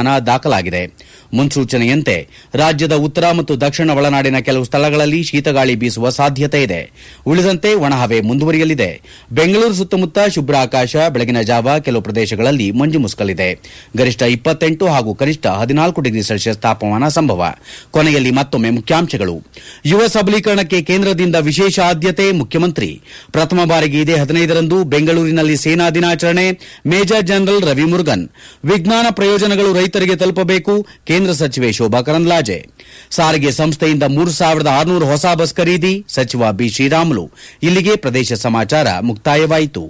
ತಾಪಮಾನ ದಾಖಲಾಗಿದೆ ಮುನ್ಸೂಚನೆಯಂತೆ ರಾಜ್ಯದ ಉತ್ತರ ಮತ್ತು ದಕ್ಷಿಣ ಒಳನಾಡಿನ ಕೆಲವು ಸ್ಥಳಗಳಲ್ಲಿ ಶೀತಗಾಳಿ ಬೀಸುವ ಸಾಧ್ಯತೆ ಇದೆ ಉಳಿದಂತೆ ಒಣಹವೆ ಮುಂದುವರಿಯಲಿದೆ ಬೆಂಗಳೂರು ಸುತ್ತಮುತ್ತ ಶುಭ್ರ ಆಕಾಶ ಬೆಳಗಿನ ಜಾವ ಕೆಲವು ಪ್ರದೇಶಗಳಲ್ಲಿ ಮಂಜು ಮುಸುಕಲಿದೆ ಗರಿಷ್ಠ ಇಪ್ಪತ್ತೆಂಟು ಹಾಗೂ ಕನಿಷ್ಠ ಹದಿನಾಲ್ಕು ಡಿಗ್ರಿ ಸೆಲ್ಸಿಯಸ್ ತಾಪಮಾನ ಸಂಭವ ಕೊನೆಯಲ್ಲಿ ಮತ್ತೊಮ್ಮೆ ಮುಖ್ಯಾಂಶಗಳು ಯುವ ಸಬಲೀಕರಣಕ್ಕೆ ಕೇಂದ್ರದಿಂದ ವಿಶೇಷ ಆದ್ಯತೆ ಮುಖ್ಯಮಂತ್ರಿ ಪ್ರಥಮ ಬಾರಿಗೆ ಇದೇ ಹದಿನೈದರಂದು ಬೆಂಗಳೂರಿನಲ್ಲಿ ಸೇನಾ ದಿನಾಚರಣೆ ಮೇಜರ್ ಜನರಲ್ ರವಿ ಮುರುಗನ್ ವಿಜ್ಞಾನ ಪ್ರಯೋಜನಗಳು ರೈತರಿಗೆ ತಲುಪಬೇಕು ಕೇಂದ್ರ ಸಚಿವೆ ಶೋಭಾ ಕರಂದ್ಲಾಜೆ ಸಾರಿಗೆ ಸಂಸ್ಥೆಯಿಂದ ಮೂರು ಸಾವಿರದ ಆರುನೂರು ಹೊಸ ಬಸ್ ಖರೀದಿ ಸಚಿವ ಬಿ ಶ್ರೀರಾಮುಲು ಇಲ್ಲಿಗೆ ಪ್ರದೇಶ ಸಮಾಚಾರ ಮುಕ್ತಾಯವಾಯಿತು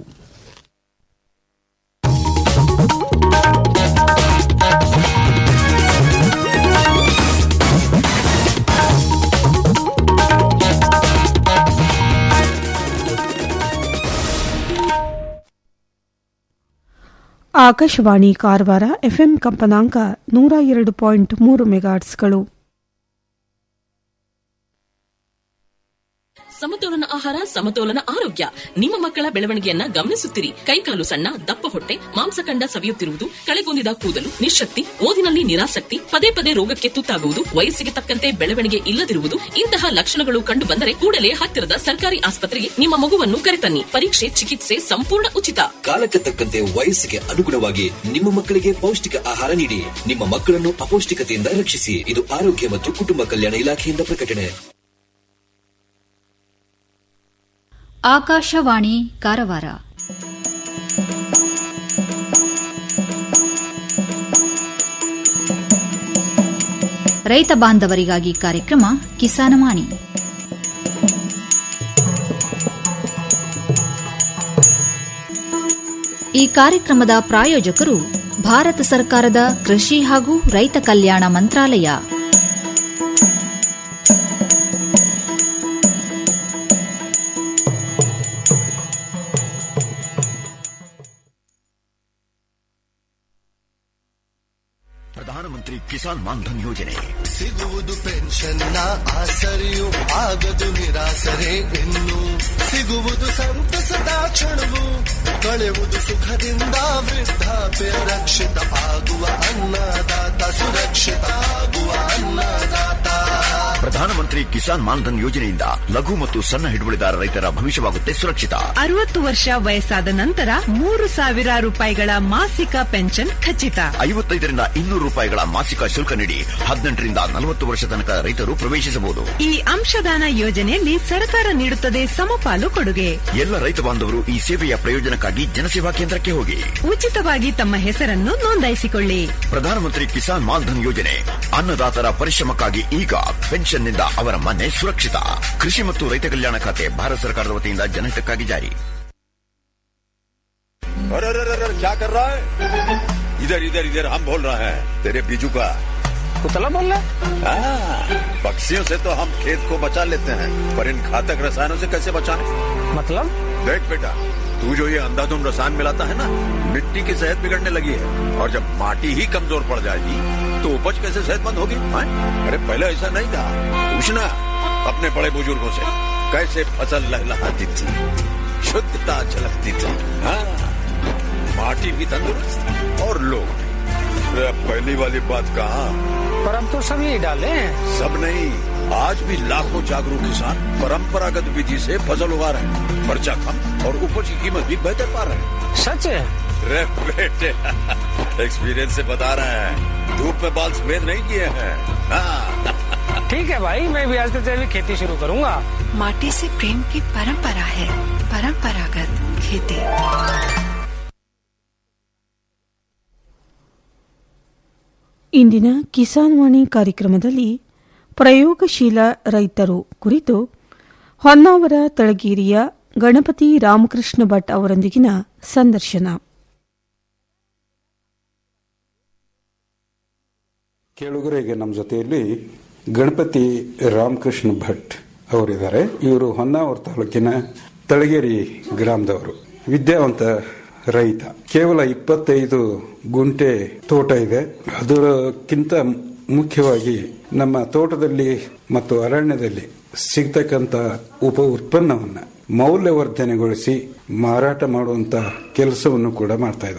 ಆಕಾಶವಾಣಿ ಕಾರವಾರ ಎಫ್ಎಂ ಕಂಪನಾಂಕ ನೂರ ಎರಡು ಪಾಯಿಂಟ್ ಮೂರು ಮೆಗಾಟ್ಸ್ಗಳು ಸಮತೋಲನ ಆಹಾರ ಸಮತೋಲನ ಆರೋಗ್ಯ ನಿಮ್ಮ ಮಕ್ಕಳ ಬೆಳವಣಿಗೆಯನ್ನ ಗಮನಿಸುತ್ತಿರಿ ಕೈಕಾಲು ಸಣ್ಣ ದಪ್ಪ ಹೊಟ್ಟೆ ಮಾಂಸಖಂಡ ಸವಿಯುತ್ತಿರುವುದು ಕಳೆಗೊಂದಿದ ಕೂದಲು ನಿಶಕ್ತಿ ಓದಿನಲ್ಲಿ ನಿರಾಸಕ್ತಿ ಪದೇ ಪದೇ ರೋಗಕ್ಕೆ ತುತ್ತಾಗುವುದು ವಯಸ್ಸಿಗೆ ತಕ್ಕಂತೆ ಬೆಳವಣಿಗೆ ಇಲ್ಲದಿರುವುದು ಇಂತಹ ಲಕ್ಷಣಗಳು ಕಂಡು ಬಂದರೆ ಕೂಡಲೇ ಹತ್ತಿರದ ಸರ್ಕಾರಿ ಆಸ್ಪತ್ರೆಗೆ ನಿಮ್ಮ ಮಗುವನ್ನು ಕರೆತನ್ನಿ ಪರೀಕ್ಷೆ ಚಿಕಿತ್ಸೆ ಸಂಪೂರ್ಣ ಉಚಿತ ಕಾಲಕ್ಕೆ ತಕ್ಕಂತೆ ವಯಸ್ಸಿಗೆ ಅನುಗುಣವಾಗಿ ನಿಮ್ಮ ಮಕ್ಕಳಿಗೆ ಪೌಷ್ಟಿಕ ಆಹಾರ ನೀಡಿ ನಿಮ್ಮ ಮಕ್ಕಳನ್ನು ಅಪೌಷ್ಟಿಕತೆಯಿಂದ ರಕ್ಷಿಸಿ ಇದು ಆರೋಗ್ಯ ಮತ್ತು ಕುಟುಂಬ ಕಲ್ಯಾಣ ಇಲಾಖೆಯಿಂದ ಪ್ರಕಟಣೆ ಆಕಾಶವಾಣಿ ಕಾರವಾರ ರೈತ ಬಾಂಧವರಿಗಾಗಿ ಕಾರ್ಯಕ್ರಮ ಕಿಸಾನವಾಣಿ ಈ ಕಾರ್ಯಕ್ರಮದ ಪ್ರಾಯೋಜಕರು ಭಾರತ ಸರ್ಕಾರದ ಕೃಷಿ ಹಾಗೂ ರೈತ ಕಲ್ಯಾಣ ಮಂತ್ರಾಲಯ ಪ್ರಧಾನಮಂತ್ರಿ ಕಿಸಾನ್ ಮಾನ್ಧನ್ ಯೋಜನೆ ಸಿಗುವುದು ಪೆನ್ಷನ್ನ ಆಸರೆಯು ಆಗದು ನಿರಾಸರೆ ಇನ್ನು ಸಿಗುವುದು ಸಂತಸದ ಕ್ಷಣವು ಕಳೆಯುವುದು ಸುಖದಿಂದ ವೃದ್ಧಾಪ್ಯ ರಕ್ಷಿತ ಆಗುವ ಅನ್ನದಾತ ಸುರಕ್ಷಿತ ಆಗುವ ಅನ್ನದಾತ ಪ್ರಧಾನಮಂತ್ರಿ ಕಿಸಾನ್ ಮಾನ್ಧನ್ ಯೋಜನೆಯಿಂದ ಲಘು ಮತ್ತು ಸಣ್ಣ ಹಿಡುವಳಿದಾರ ರೈತರ ಭವಿಷ್ಯವಾಗುತ್ತೆ ಸುರಕ್ಷಿತ ಅರವತ್ತು ವರ್ಷ ವಯಸ್ಸಾದ ನಂತರ ಮೂರು ಸಾವಿರ ರೂಪಾಯಿಗಳ ಮಾಸಿಕ ಪೆನ್ಷನ್ ಖಚಿತ ಐವತ್ತೈದರಿಂದ ಇನ್ನೂರು ರೂಪಾಯಿಗಳ ಮಾಸಿಕ ಶುಲ್ಕ ನೀಡಿ ಹದಿನೆಂಟರಿಂದ ನಲವತ್ತು ವರ್ಷ ತನಕ ರೈತರು ಪ್ರವೇಶಿಸಬಹುದು ಈ ಅಂಶದಾನ ಯೋಜನೆಯಲ್ಲಿ ಸರ್ಕಾರ ನೀಡುತ್ತದೆ ಸಮಪಾಲು ಕೊಡುಗೆ ಎಲ್ಲ ರೈತ ಬಾಂಧವರು ಈ ಸೇವೆಯ ಪ್ರಯೋಜನಕ್ಕಾಗಿ ಜನಸೇವಾ ಕೇಂದ್ರಕ್ಕೆ ಹೋಗಿ ಉಚಿತವಾಗಿ ತಮ್ಮ ಹೆಸರನ್ನು ನೋಂದಾಯಿಸಿಕೊಳ್ಳಿ ಪ್ರಧಾನಮಂತ್ರಿ ಕಿಸಾನ್ ಮಾನ್ಧನ್ ಯೋಜನೆ ಅನ್ನದಾತರ ಪರಿಶ್ರಮಕ್ಕಾಗಿ ಈಗ ಪೆನ್ಷನ್ನಿಂದ ಅವರ ಮನೆ ಸುರಕ್ಷಿತ ಕೃಷಿ ಮತ್ತು ರೈತ ಕಲ್ಯಾಣ ಖಾತೆ ಭಾರತ ಸರ್ಕಾರದ ವತಿಯಿಂದ ಜನಹಿತಕ್ಕಾಗಿ ಜಾರಿ अरे अरे अरे अरे, क्या कर रहा है इधर इधर इधर हम बोल रहे हैं तेरे बीजू का कुतला बोल रहा हाँ, पक्षियों से तो हम खेत को बचा लेते हैं पर इन घातक रसायनों से कैसे बचाएं? मतलब देख बेटा तू जो ये अंधाधुंध रसायन मिलाता है ना मिट्टी की सेहत बिगड़ने लगी है और जब माटी ही कमजोर पड़ जाएगी तो उपज कैसे सेहतमंद होगी हाँ? अरे पहले ऐसा नहीं था पूछना अपने बड़े बुजुर्गों से कैसे फसल लहलहाती थी शुद्धता झलकती थी हाँ माटी भी तंदुरुस्त और लोग भी अरे अब पहली वाली बात कहा पर हम तो सब यही डाले हैं सब नहीं आज भी लाखों जागरूक किसान परंपरागत विधि से फसल उगा रहे हैं खर्चा कम और उपज की कीमत भी बेहतर पा रहे हैं सच है रे बेटे एक्सपीरियंस से बता रहे हैं धूप में बाल सफेद नहीं किए हैं हाँ ठीक है भाई मैं भी आज से जैविक खेती शुरू करूंगा माटी से प्रेम की परंपरा है परंपरागत खेती ಇಂದಿನ ಕಿಸಾನ್ ವಾಣಿ ಕಾರ್ಯಕ್ರಮದಲ್ಲಿ ಪ್ರಯೋಗಶೀಲ ರೈತರು ಕುರಿತು ಹೊನ್ನಾವರ ತಳಗೇರಿಯ ಗಣಪತಿ ರಾಮಕೃಷ್ಣ ಭಟ್ ಅವರೊಂದಿಗಿನ ಸಂದರ್ಶನ ಕೇಳುಗರೆ ಈಗ ನಮ್ಮ ಜೊತೆಯಲ್ಲಿ ಗಣಪತಿ ರಾಮಕೃಷ್ಣ ಭಟ್ ಅವರಿದ್ದಾರೆ ಇವರು ಹೊನ್ನಾವರ ತಾಲೂಕಿನ ತಳಗೇರಿ ಗ್ರಾಮದವರು ವಿದ್ಯಾವಂತ ರೈತ ಕೇವಲ ಇಪ್ಪತ್ತೈದು ಗುಂಟೆ ತೋಟ ಇದೆ ಅದಕ್ಕಿಂತ ಮುಖ್ಯವಾಗಿ ನಮ್ಮ ತೋಟದಲ್ಲಿ ಮತ್ತು ಅರಣ್ಯದಲ್ಲಿ ಸಿಗ್ತಕ್ಕಂತ ಉಪ ಉತ್ಪನ್ನವನ್ನ ಮೌಲ್ಯವರ್ಧನೆಗೊಳಿಸಿ ಮಾರಾಟ ಮಾಡುವಂತ ಕೆಲಸವನ್ನು ಕೂಡ ಮಾಡ್ತಾ ಇದ್ದಾರೆ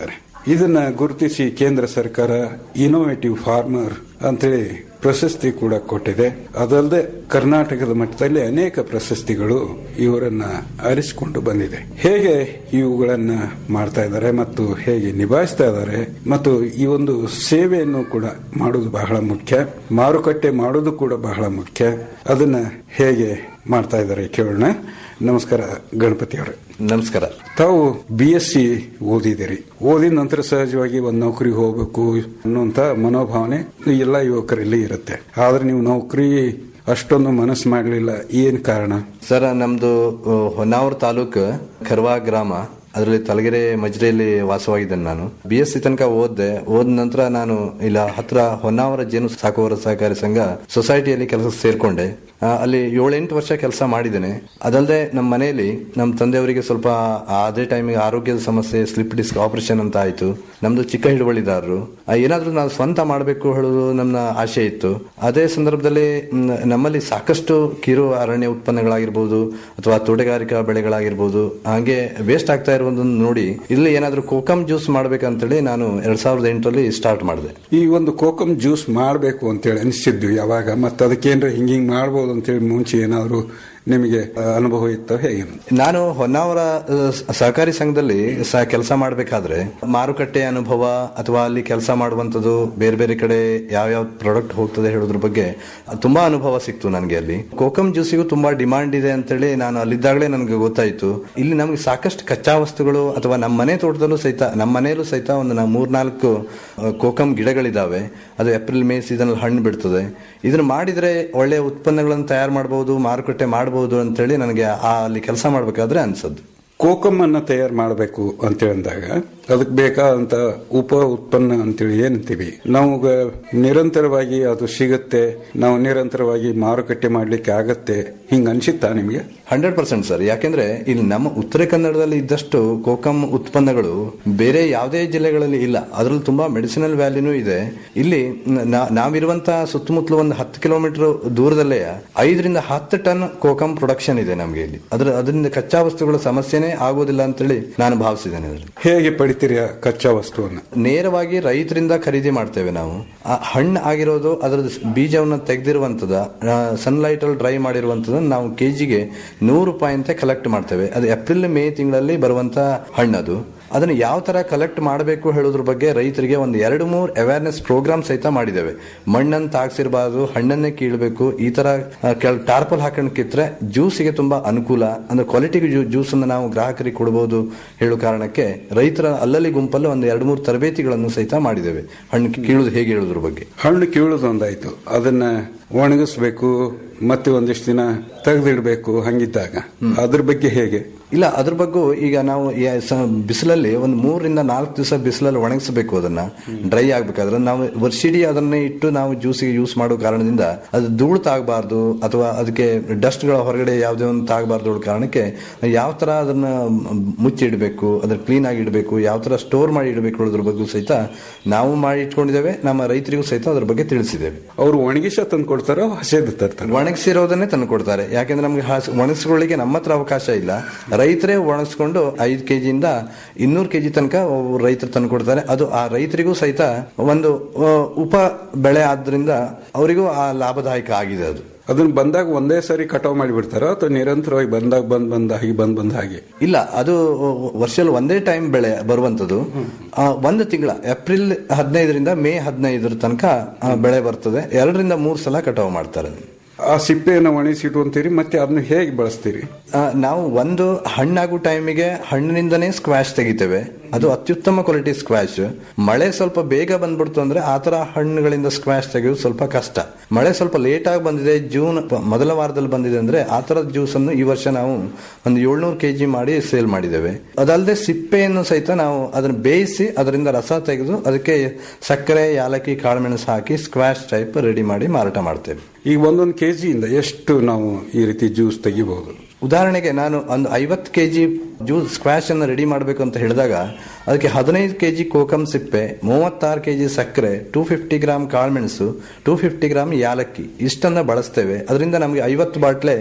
ಇದನ್ನ ಗುರುತಿಸಿ ಕೇಂದ್ರ ಸರ್ಕಾರ ಇನೋವೇಟಿವ್ ಫಾರ್ಮರ್ ಅಂತೇಳಿ ಪ್ರಶಸ್ತಿ ಕೂಡ ಕೊಟ್ಟಿದೆ ಅದಲ್ಲದೆ ಕರ್ನಾಟಕದ ಮಟ್ಟದಲ್ಲಿ ಅನೇಕ ಪ್ರಶಸ್ತಿಗಳು ಇವರನ್ನ ಆರಿಸಿಕೊಂಡು ಬಂದಿದೆ ಹೇಗೆ ಇವುಗಳನ್ನ ಮಾಡ್ತಾ ಇದ್ದಾರೆ ಮತ್ತು ಹೇಗೆ ನಿಭಾಯಿಸ್ತಾ ಇದ್ದಾರೆ ಮತ್ತು ಈ ಒಂದು ಸೇವೆಯನ್ನು ಕೂಡ ಮಾಡುವುದು ಬಹಳ ಮುಖ್ಯ ಮಾರುಕಟ್ಟೆ ಮಾಡುವುದು ಕೂಡ ಬಹಳ ಮುಖ್ಯ ಅದನ್ನ ಹೇಗೆ ಮಾಡ್ತಾ ಇದ್ದಾರೆ ಕೇಳೋಣ ನಮಸ್ಕಾರ ಗಣಪತಿ ಅವರೇ ನಮಸ್ಕಾರ ತಾವು ಬಿ ಎಸ್ ಸಿ ಓದಿದಿರಿ ಓದಿದ ನಂತರ ಸಹಜವಾಗಿ ಒಂದು ನೌಕರಿಗೆ ಹೋಗ್ಬೇಕು ಅನ್ನುವಂತ ಮನೋಭಾವನೆ ಎಲ್ಲ ಯುವಕರಲ್ಲಿ ಇರುತ್ತೆ ಆದ್ರೆ ನೀವು ನೌಕರಿ ಅಷ್ಟೊಂದು ಮನಸ್ಸು ಮಾಡಲಿಲ್ಲ ಏನ್ ಕಾರಣ ಸರ್ ನಮ್ದು ಆ, ಹೊನ್ನಾವರ ತಾಲೂಕು ಖರ್ವಾ ಗ್ರಾಮ ಅದರಲ್ಲಿ ತಲಗೆರೆ ಮಜ್ರೆಯಲ್ಲಿ ವಾಸವಾಗಿದ್ದೇನೆ ನಾನು ಬಿ ಎಸ್ ಸಿ ತನಕ ಓದ್ದೆ ಓದ ನಂತರ ನಾನು ಇಲ್ಲ ಹತ್ರ ಹೊನ್ನಾವರ ಜೇನು ಸಾಕುವವರ ಸಹಕಾರಿ ಸಂಘ ಸೊಸೈಟಿಯಲ್ಲಿ ಕೆಲಸ ಸೇರ್ಕೊಂಡೆ ಆ, ಅಲ್ಲಿ ಏಳೆಂಟು ವರ್ಷ ಕೆಲಸ ಮಾಡಿದ್ದೇನೆ ಅದಲ್ಲದೆ ನಮ್ಮ ಮನೆಯಲ್ಲಿ ನಮ್ಮ ತಂದೆಯವರಿಗೆ ಸ್ವಲ್ಪ ಅದೇ ಟೈಮಿಗೆ ಆರೋಗ್ಯದ ಸಮಸ್ಯೆ ಸ್ಲಿಪ್ ಡಿಸ್ಕ್ ಆಪರೇಷನ್ ಅಂತ ಆಯ್ತು ನಮ್ದು ಚಿಕ್ಕ ಹಿಡುವಳಿದಾರರು ಆ, ಏನಾದ್ರೂ ನಾವು ಸ್ವಂತ ಮಾಡಬೇಕು ಹೇಳೋದು ನಮ್ಮ ಆಶೆ ಇತ್ತು ಅದೇ ಸಂದರ್ಭದಲ್ಲಿ ಮ್, ನಮ್ಮಲ್ಲಿ ಸಾಕಷ್ಟು ಕಿರು ಅರಣ್ಯ ಉತ್ಪನ್ನಗಳಾಗಿರ್ಬೋದು ಅಥವಾ ತೋಟಗಾರಿಕಾ ಬೆಳೆಗಳಾಗಿರ್ಬೋದು ಹಾಗೆ ವೇಸ್ಟ್ ಆಗ್ತಾ ಇರುವುದನ್ನು ನೋಡಿ ಇಲ್ಲಿ ಏನಾದ್ರೂ ಕೋಕಮ್ ಜ್ಯೂಸ್ ಮಾಡ್ಬೇಕಂತೇಳಿ ನಾನು ಎರಡ್ ಸಾವಿರದ ಎಂಟರಲ್ಲಿ ಸ್ಟಾರ್ಟ್ ಮಾಡಿದೆ ಈ ಒಂದು ಕೋಕಮ್ ಜ್ಯೂಸ್ ಮಾಡಬೇಕು ಅಂತೇಳಿ ಅನಿಸಿದ್ದು ಯಾವಾಗ ಮತ್ತೆ ಅದಕ್ಕೇನ್ರ ಹಿಂಗ್ ಹಿಂಗ್ ಮಾಡ್ಬೋದು ಅಂತೇಳಿ ಮುಂಚೆ ಏನಾದ್ರು ನಿಮಗೆ ಆ, ಅನುಭವ ಇತ್ತು ಹೇಗೆ ನಾನು ಹೊನ್ನಾವರ ಆ, ಸ- ಸಹಕಾರಿ ಸಂಘದಲ್ಲಿ ಕೆಲಸ ಮಾಡಬೇಕಾದ್ರೆ ಮಾರುಕಟ್ಟೆ ಅನುಭವ ಅಥವಾ ಅಲ್ಲಿ ಕೆಲಸ ಮಾಡುವಂತದ್ದು ಬೇರೆ ಬೇರೆ ಕಡೆ ಯಾವ್ಯಾವ ಪ್ರಾಡಕ್ಟ್ ಹೋಗ್ತದೆ ಹೇಳೋದ್ರ ಬಗ್ಗೆ ತುಂಬಾ ಅನುಭವ ಸಿಕ್ತು ನನಗೆ ಅಲ್ಲಿ ಕೋಕಮ್ ಜ್ಯೂಸಿಗೂ ತುಂಬಾ ಡಿಮಾಂಡ್ ಇದೆ ಅಂತೇಳಿ ನಾನು ಅಲ್ಲಿದ್ದಾಗಲೇ ನನಗೆ ಗೊತ್ತಾಯ್ತು ಇಲ್ಲಿ ನಮಗೆ ಸಾಕಷ್ಟು ಕಚ್ಚಾ ವಸ್ತುಗಳು ಅಥವಾ ನಮ್ಮ ಮನೆ ತೋಟದಲ್ಲೂ ಸಹಿತ ನಮ್ಮ ಮನೆಯಲ್ಲೂ ಸಹಿತ ಒಂದು ನಾ ಮೂರ್ನಾಲ್ಕು ಆ, ಕೋಕಮ್ ಗಿಡಗಳಿದಾವೆ ಅದು ಏಪ್ರಿಲ್ ಮೇ ಸೀಸನ್ ಹಣ್ಣು ಬಿಡ್ತದೆ ಇದನ್ನ ಮಾಡಿದ್ರೆ ಒಳ್ಳೆ ಉತ್ಪನ್ನಗಳನ್ನು ತಯಾರು ಮಾಡಬಹುದು ಮಾರುಕಟ್ಟೆ ಮಾಡಬಹುದು ಅಂತೇಳಿ ನನಗೆ ಆ ಅಲ್ಲಿ ಕೆಲಸ ಮಾಡಬೇಕಾದ್ರೆ ಅನ್ಸದ್ದು ಕೋಕಮ್ ಅನ್ನ ತಯಾರು ಮಾಡಬೇಕು ಅಂತೇಳಿ ಅಂದಾಗ ಅದಕ್ಕೆ ಬೇಕಾದಂತ ಉಪ ಉತ್ಪನ್ನ ಅಂತೇಳಿ ಏನಂತೀವಿ ನಾವು ನಿರಂತರವಾಗಿ ಅದು ಸಿಗುತ್ತೆ ನಾವು ನಿರಂತರವಾಗಿ ಮಾರುಕಟ್ಟೆ ಮಾಡ್ಲಿಕ್ಕೆ ಆಗತ್ತೆ ಹಿಂಗ ಅನ್ಸುತ್ತಾ ನಿಮಗೆ ಹಂಡ್ರೆಡ್ ಪರ್ಸೆಂಟ್ ಸರ್ ಯಾಕೆಂದ್ರೆ ಇಲ್ಲಿ ನಮ್ಮ ಉತ್ತರ ಕನ್ನಡದಲ್ಲಿ ಇದ್ದಷ್ಟು ಕೋಕಮ್ ಉತ್ಪನ್ನಗಳು ಬೇರೆ ಯಾವುದೇ ಜಿಲ್ಲೆಗಳಲ್ಲಿ ಇಲ್ಲ ಅದರಲ್ಲಿ ತುಂಬಾ ಮೆಡಿಸಿನಲ್ ವ್ಯಾಲ್ಯೂನೂ ಇದೆ ಇಲ್ಲಿ ನಾ- ನಾವಿರುವಂತಹ ಸುತ್ತಮುತ್ತಲು ಒಂದು ಹತ್ತು ಕಿಲೋಮೀಟರ್ ದೂರದಲ್ಲೇ ಐದರಿಂದ ಹತ್ತು ಟನ್ ಕೋಕಮ್ ಪ್ರೊಡಕ್ಷನ್ ಇದೆ ನಮಗೆ ಇಲ್ಲಿ ಅದ್ರ ಅದರಿಂದ ಕಚ್ಚಾ ವಸ್ತುಗಳ ಸಮಸ್ಯೆನೇ ಆಗೋದಿಲ್ಲ ಅಂತೇಳಿ ನಾನು ಭಾವಿಸಿದ್ದೇನೆ ಅದರಲ್ಲಿ ಹೇಗೆ ಪಡಿತೀರಿ ಆ ಕಚ್ಚಾ ವಸ್ತುವನ್ನ ನೇರವಾಗಿ ರೈತರಿಂದ ಖರೀದಿ ಮಾಡ್ತೇವೆ ನಾವು ಆ ಹಣ್ಣು ಆಗಿರೋದು ಅದರ ಬೀಜವನ್ನು ತೆಗೆದಿರುವಂತದ ಸನ್ಲೈಟ್ ಅಲ್ಲಿ ಡ್ರೈ ಮಾಡಿರುವಂತದನ್ನ ನಾವು ಕೆಜಿಗೆ ನೂರು ರೂಪಾಯಿ ಅಂತ ಕಲೆಕ್ಟ್ ಮಾಡ್ತೇವೆ ಅದು ಏಪ್ರಿಲ್ ಮೇ ತಿಂಗಳಲ್ಲಿ ಬರುವಂತ ಹಣ್ಣದು ಅದನ್ನು ಯಾವ ತರ ಕಲೆಕ್ಟ್ ಮಾಡಬೇಕು ಹೇಳೋದ್ರ ಬಗ್ಗೆ ರೈತರಿಗೆ ಒಂದು ಎರಡು ಮೂರು ಅವೇರ್ನೆಸ್ ಪ್ರೋಗ್ರಾಮ್ ಸಹಿತ ಮಾಡಿದ್ದೇವೆ ಮಣ್ಣನ್ನು ತಾಗ್ಸಿರ್ಬಾರ್ದು ಹಣ್ಣನ್ನೇ ಕೀಳಬೇಕು ಈ ತರ ಆ, ಕೆಲ ಟಾರ್ಪಲ್ ಹಾಕೊಂಡು ಕಿತ್ರೆ ಜ್ಯೂಸಿಗೆ ತುಂಬಾ ಅನುಕೂಲ ಅಂದ್ರೆ ಕ್ವಾಲಿಟಿ ಜ್ಯೂಸ್ ಅನ್ನು ನಾವು ಗ್ರಾಹಕರಿಗೆ ಕೊಡಬಹುದು ಹೇಳೋ ಕಾರಣಕ್ಕೆ ರೈತರ ಅಲ್ಲಲ್ಲಿ ಗುಂಪಲ್ಲಿ ಒಂದು ಎರಡು ಮೂರು ತರಬೇತಿಗಳನ್ನು ಸಹಿತ ಮಾಡಿದ್ದೇವೆ ಹಣ್ಣು ಕೀಳುದು ಹೇಗೆ ಹೇಳೋದ್ರ ಬಗ್ಗೆ ಹಣ್ಣು ಕೀಳುದು ಒಂದಾಯ್ತು ಅದನ್ನ ಒಣಗಿಸ್ಬೇಕು ಮತ್ತೆ ಒಂದಿಷ್ಟು ದಿನ ತೆಗೆದಿಡ್ಬೇಕು ಹಂಗಿದ್ದಾಗ ಅದ್ರ ಬಗ್ಗೆ ಹೇಗೆ ಇಲ್ಲ ಅದ್ರ ಬಗ್ಗೆ ಈಗ ನಾವು ಯ- ಸ- ಬಿಸಿಲಲ್ಲಿ ಒಂದು ಮೂರರಿಂದ ನಾಲ್ಕು ದಿವಸ ಬಿಸಿಲಲ್ಲಿ ಒಣಗಿಸಬೇಕು ಅದನ್ನ ಡ್ರೈ ಆಗ್ಬೇಕಾದ್ರೆ ನಾವು ವರ್ಷಿಡೀ ಅದನ್ನೇ ಇಟ್ಟು ನಾವು ಜ್ಯೂಸಿಗೆ ಯೂಸ್ ಮಾಡೋ ಕಾರಣದಿಂದ ಅದು ಧೂಳು ತಾಗಬಾರ್ದು ಅಥವಾ ಅದಕ್ಕೆ ಡಸ್ಟ್ಗಳ ಹೊರಗಡೆ ಯಾವುದೇ ಒಂದು ತಾಗಬಾರ್ದು ಅನ್ನೋ ಕಾರಣಕ್ಕೆ ಯಾವ ತರ ಅದನ್ನ ಮುಚ್ಚಿಡಬೇಕು ಅದನ್ನ ಕ್ಲೀನ್ ಆಗಿ ಇಡಬೇಕು ಯಾವ ತರ ಸ್ಟೋರ್ ಮಾಡಿ ಇಡಬೇಕು ಅನ್ನೋದ್ರ ಬಗ್ಗೆ ಸಹಿತ ನಾವು ಮಾಡಿ ಇಟ್ಕೊಂಡಿದ್ದೇವೆ ನಮ್ಮ ರೈತರಿಗೂ ಸಹಿತ ಅದ್ರ ಬಗ್ಗೆ ತಿಳಿಸಿದ್ದೇವೆ ಅವ್ರು ಒಣಗಿಸ ತಂದು ಕೊಡ್ತಾರೋ ಹಸೆದು ತರ್ತಾರೆ ಒಣಗಿಸಿರೋದನ್ನೇ ತಂದು ಕೊಡ್ತಾರೆ ಯಾಕೆಂದ್ರೆ ನಮ್ಗೆ ಹಾಸ್- ಒಣಗಿಸ್ಕೊಳ್ಳಿಕ್ಕೆ ನಮ್ಮ ಹತ್ರ ಅವಕಾಶ ಇಲ್ಲ ರೈತರೇ ಒಣಗಿಸ್ಕೊಂಡು ಐದು ಕೆಜಿಯಿಂದ ಇನ್ನೂರು ಕೆಜಿ ತನಕ ಒಬ್ಬ ರೈತರು ತಂದು ಕೊಡ್ತಾರೆ ಅದು ಆ ರೈತರಿಗೂ ಸಹಿತ ಒಂದು ಆ, ಉಪ ಬೆಳೆ ಆದ್ರಿಂದ ಅವರಿಗೂ ಆ ಲಾಭದಾಯಕ ಆಗಿದೆ ಅದು ಅದನ್ನ ಬಂದಾಗ ಒಂದೇ ಸಾರಿ ಕಟಾವ್ ಮಾಡಿಬಿಡ್ತಾರ ಅಥವಾ ನಿರಂತರವಾಗಿ ಬಂದಾಗ ಬಂದ್ ಬಂದ ಹಾಗೆ ಬಂದ್ ಬಂದ ಹಾಗೆ ಇಲ್ಲ ಅದು ವರ್ಷದಲ್ಲಿ ಒಂದೇ ಟೈಮ್ ಬೆಳೆ ಬರುವಂತದ್ದು ಆ, ಒಂದು ತಿಂಗಳ ಏಪ್ರಿಲ್ ಹದಿನೈದರಿಂದ ಮೇ ಹದಿನೈದರ ತನಕ ಆ, ಬೆಳೆ ಬರ್ತದೆ ಎರಡರಿಂದ ಮೂರು ಸಲ ಕಟಾವು ಮಾಡ್ತಾರೆ ಆ ಸಿಪ್ಪೆಯನ್ನು ಒಣಗಿಸಿಟ್ಟು ಮತ್ತೆ ಅದನ್ನ ಹೇಗೆ ಬಳಸ್ತೀರಿ ಆ, ನಾವು ಒಂದು ಹಣ್ಣಾಗೋ ಟೈಮಿಗೆ ಹಣ್ಣಿನಿಂದನೇ ಸ್ಕ್ವಾಶ್ ತೆಗಿತೇವೆ ಅದು ಅತ್ಯುತ್ತಮ ಕ್ವಾಲಿಟಿ ಸ್ಕ್ವಾಶ್ ಮಳೆ ಸ್ವಲ್ಪ ಬೇಗ ಬಂದ್ಬಿಡ್ತು ಅಂದ್ರೆ ಆ ತರ ಹಣ್ಣುಗಳಿಂದ ಸ್ಕ್ವಾಶ್ ತೆಗೆಯೋದು ಸ್ವಲ್ಪ ಕಷ್ಟ ಮಳೆ ಸ್ವಲ್ಪ ಲೇಟ್ ಆಗಿ ಬಂದಿದೆ ಜೂನ್ ಪ- ಮೊದಲ ವಾರದಲ್ಲಿ ಬಂದಿದೆ ಅಂದ್ರೆ ಆ ತರದ ಜ್ಯೂಸ್ ಅನ್ನು ಈ ವರ್ಷ ನಾವು ಒಂದು ಏಳ್ನೂರು ಕೆಜಿ ಮಾಡಿ ಸೇಲ್ ಮಾಡಿದ್ದೇವೆ ಅದಲ್ಲದೆ ಸಿಪ್ಪೆಯನ್ನು ಸಹಿತ ನಾವು ಅದನ್ನ ಬೇಯಿಸಿ ಅದರಿಂದ ರಸ ತೆಗೆದು ಅದಕ್ಕೆ ಸಕ್ಕರೆ ಯಾಲಕ್ಕಿ ಕಾಳುಮೆಣಸು ಹಾಕಿ ಸ್ಕ್ವಾಶ್ ಟೈಪ್ ರೆಡಿ ಮಾಡಿ ಮಾರಾಟ ಮಾಡ್ತೇವೆ ಈಗ ಒಂದೊಂದು ಕೆಜಿಯಿಂದ ಎಷ್ಟು ನಾವು ಈ ರೀತಿ ಜ್ಯೂಸ್ ತೆಗಿಬಹುದು ಉದಾಹರಣೆಗೆ ನಾನು ಒಂದು ಐವತ್ತು ಕೆಜಿ ಜ್ಯೂಸ್ ಸ್ಕ್ವಾಶ್ ಅನ್ನು ರೆಡಿ ಮಾಡಬೇಕು ಅಂತ ಹೇಳಿದಾಗ ಅದಕ್ಕೆ ಹದಿನೈದು ಕೆಜಿ ಕೋಕಮ್ ಸಿಪ್ಪೆ ಮೂವತ್ತಾರು ಕೆಜಿ ಸಕ್ಕರೆ ಟೂ ಫಿಫ್ಟಿ ಗ್ರಾಮ್ ಕಾಳುಮೆಣಸು ಟೂ ಫಿಫ್ಟಿ ಗ್ರಾಮ್ ಯಾಲಕ್ಕಿ ಇಷ್ಟನ್ನ ಬಳಸ್ತೇವೆ ಅದರಿಂದ ನಮಗೆ ಐವತ್ತು ಬಾಟ್ಲೆ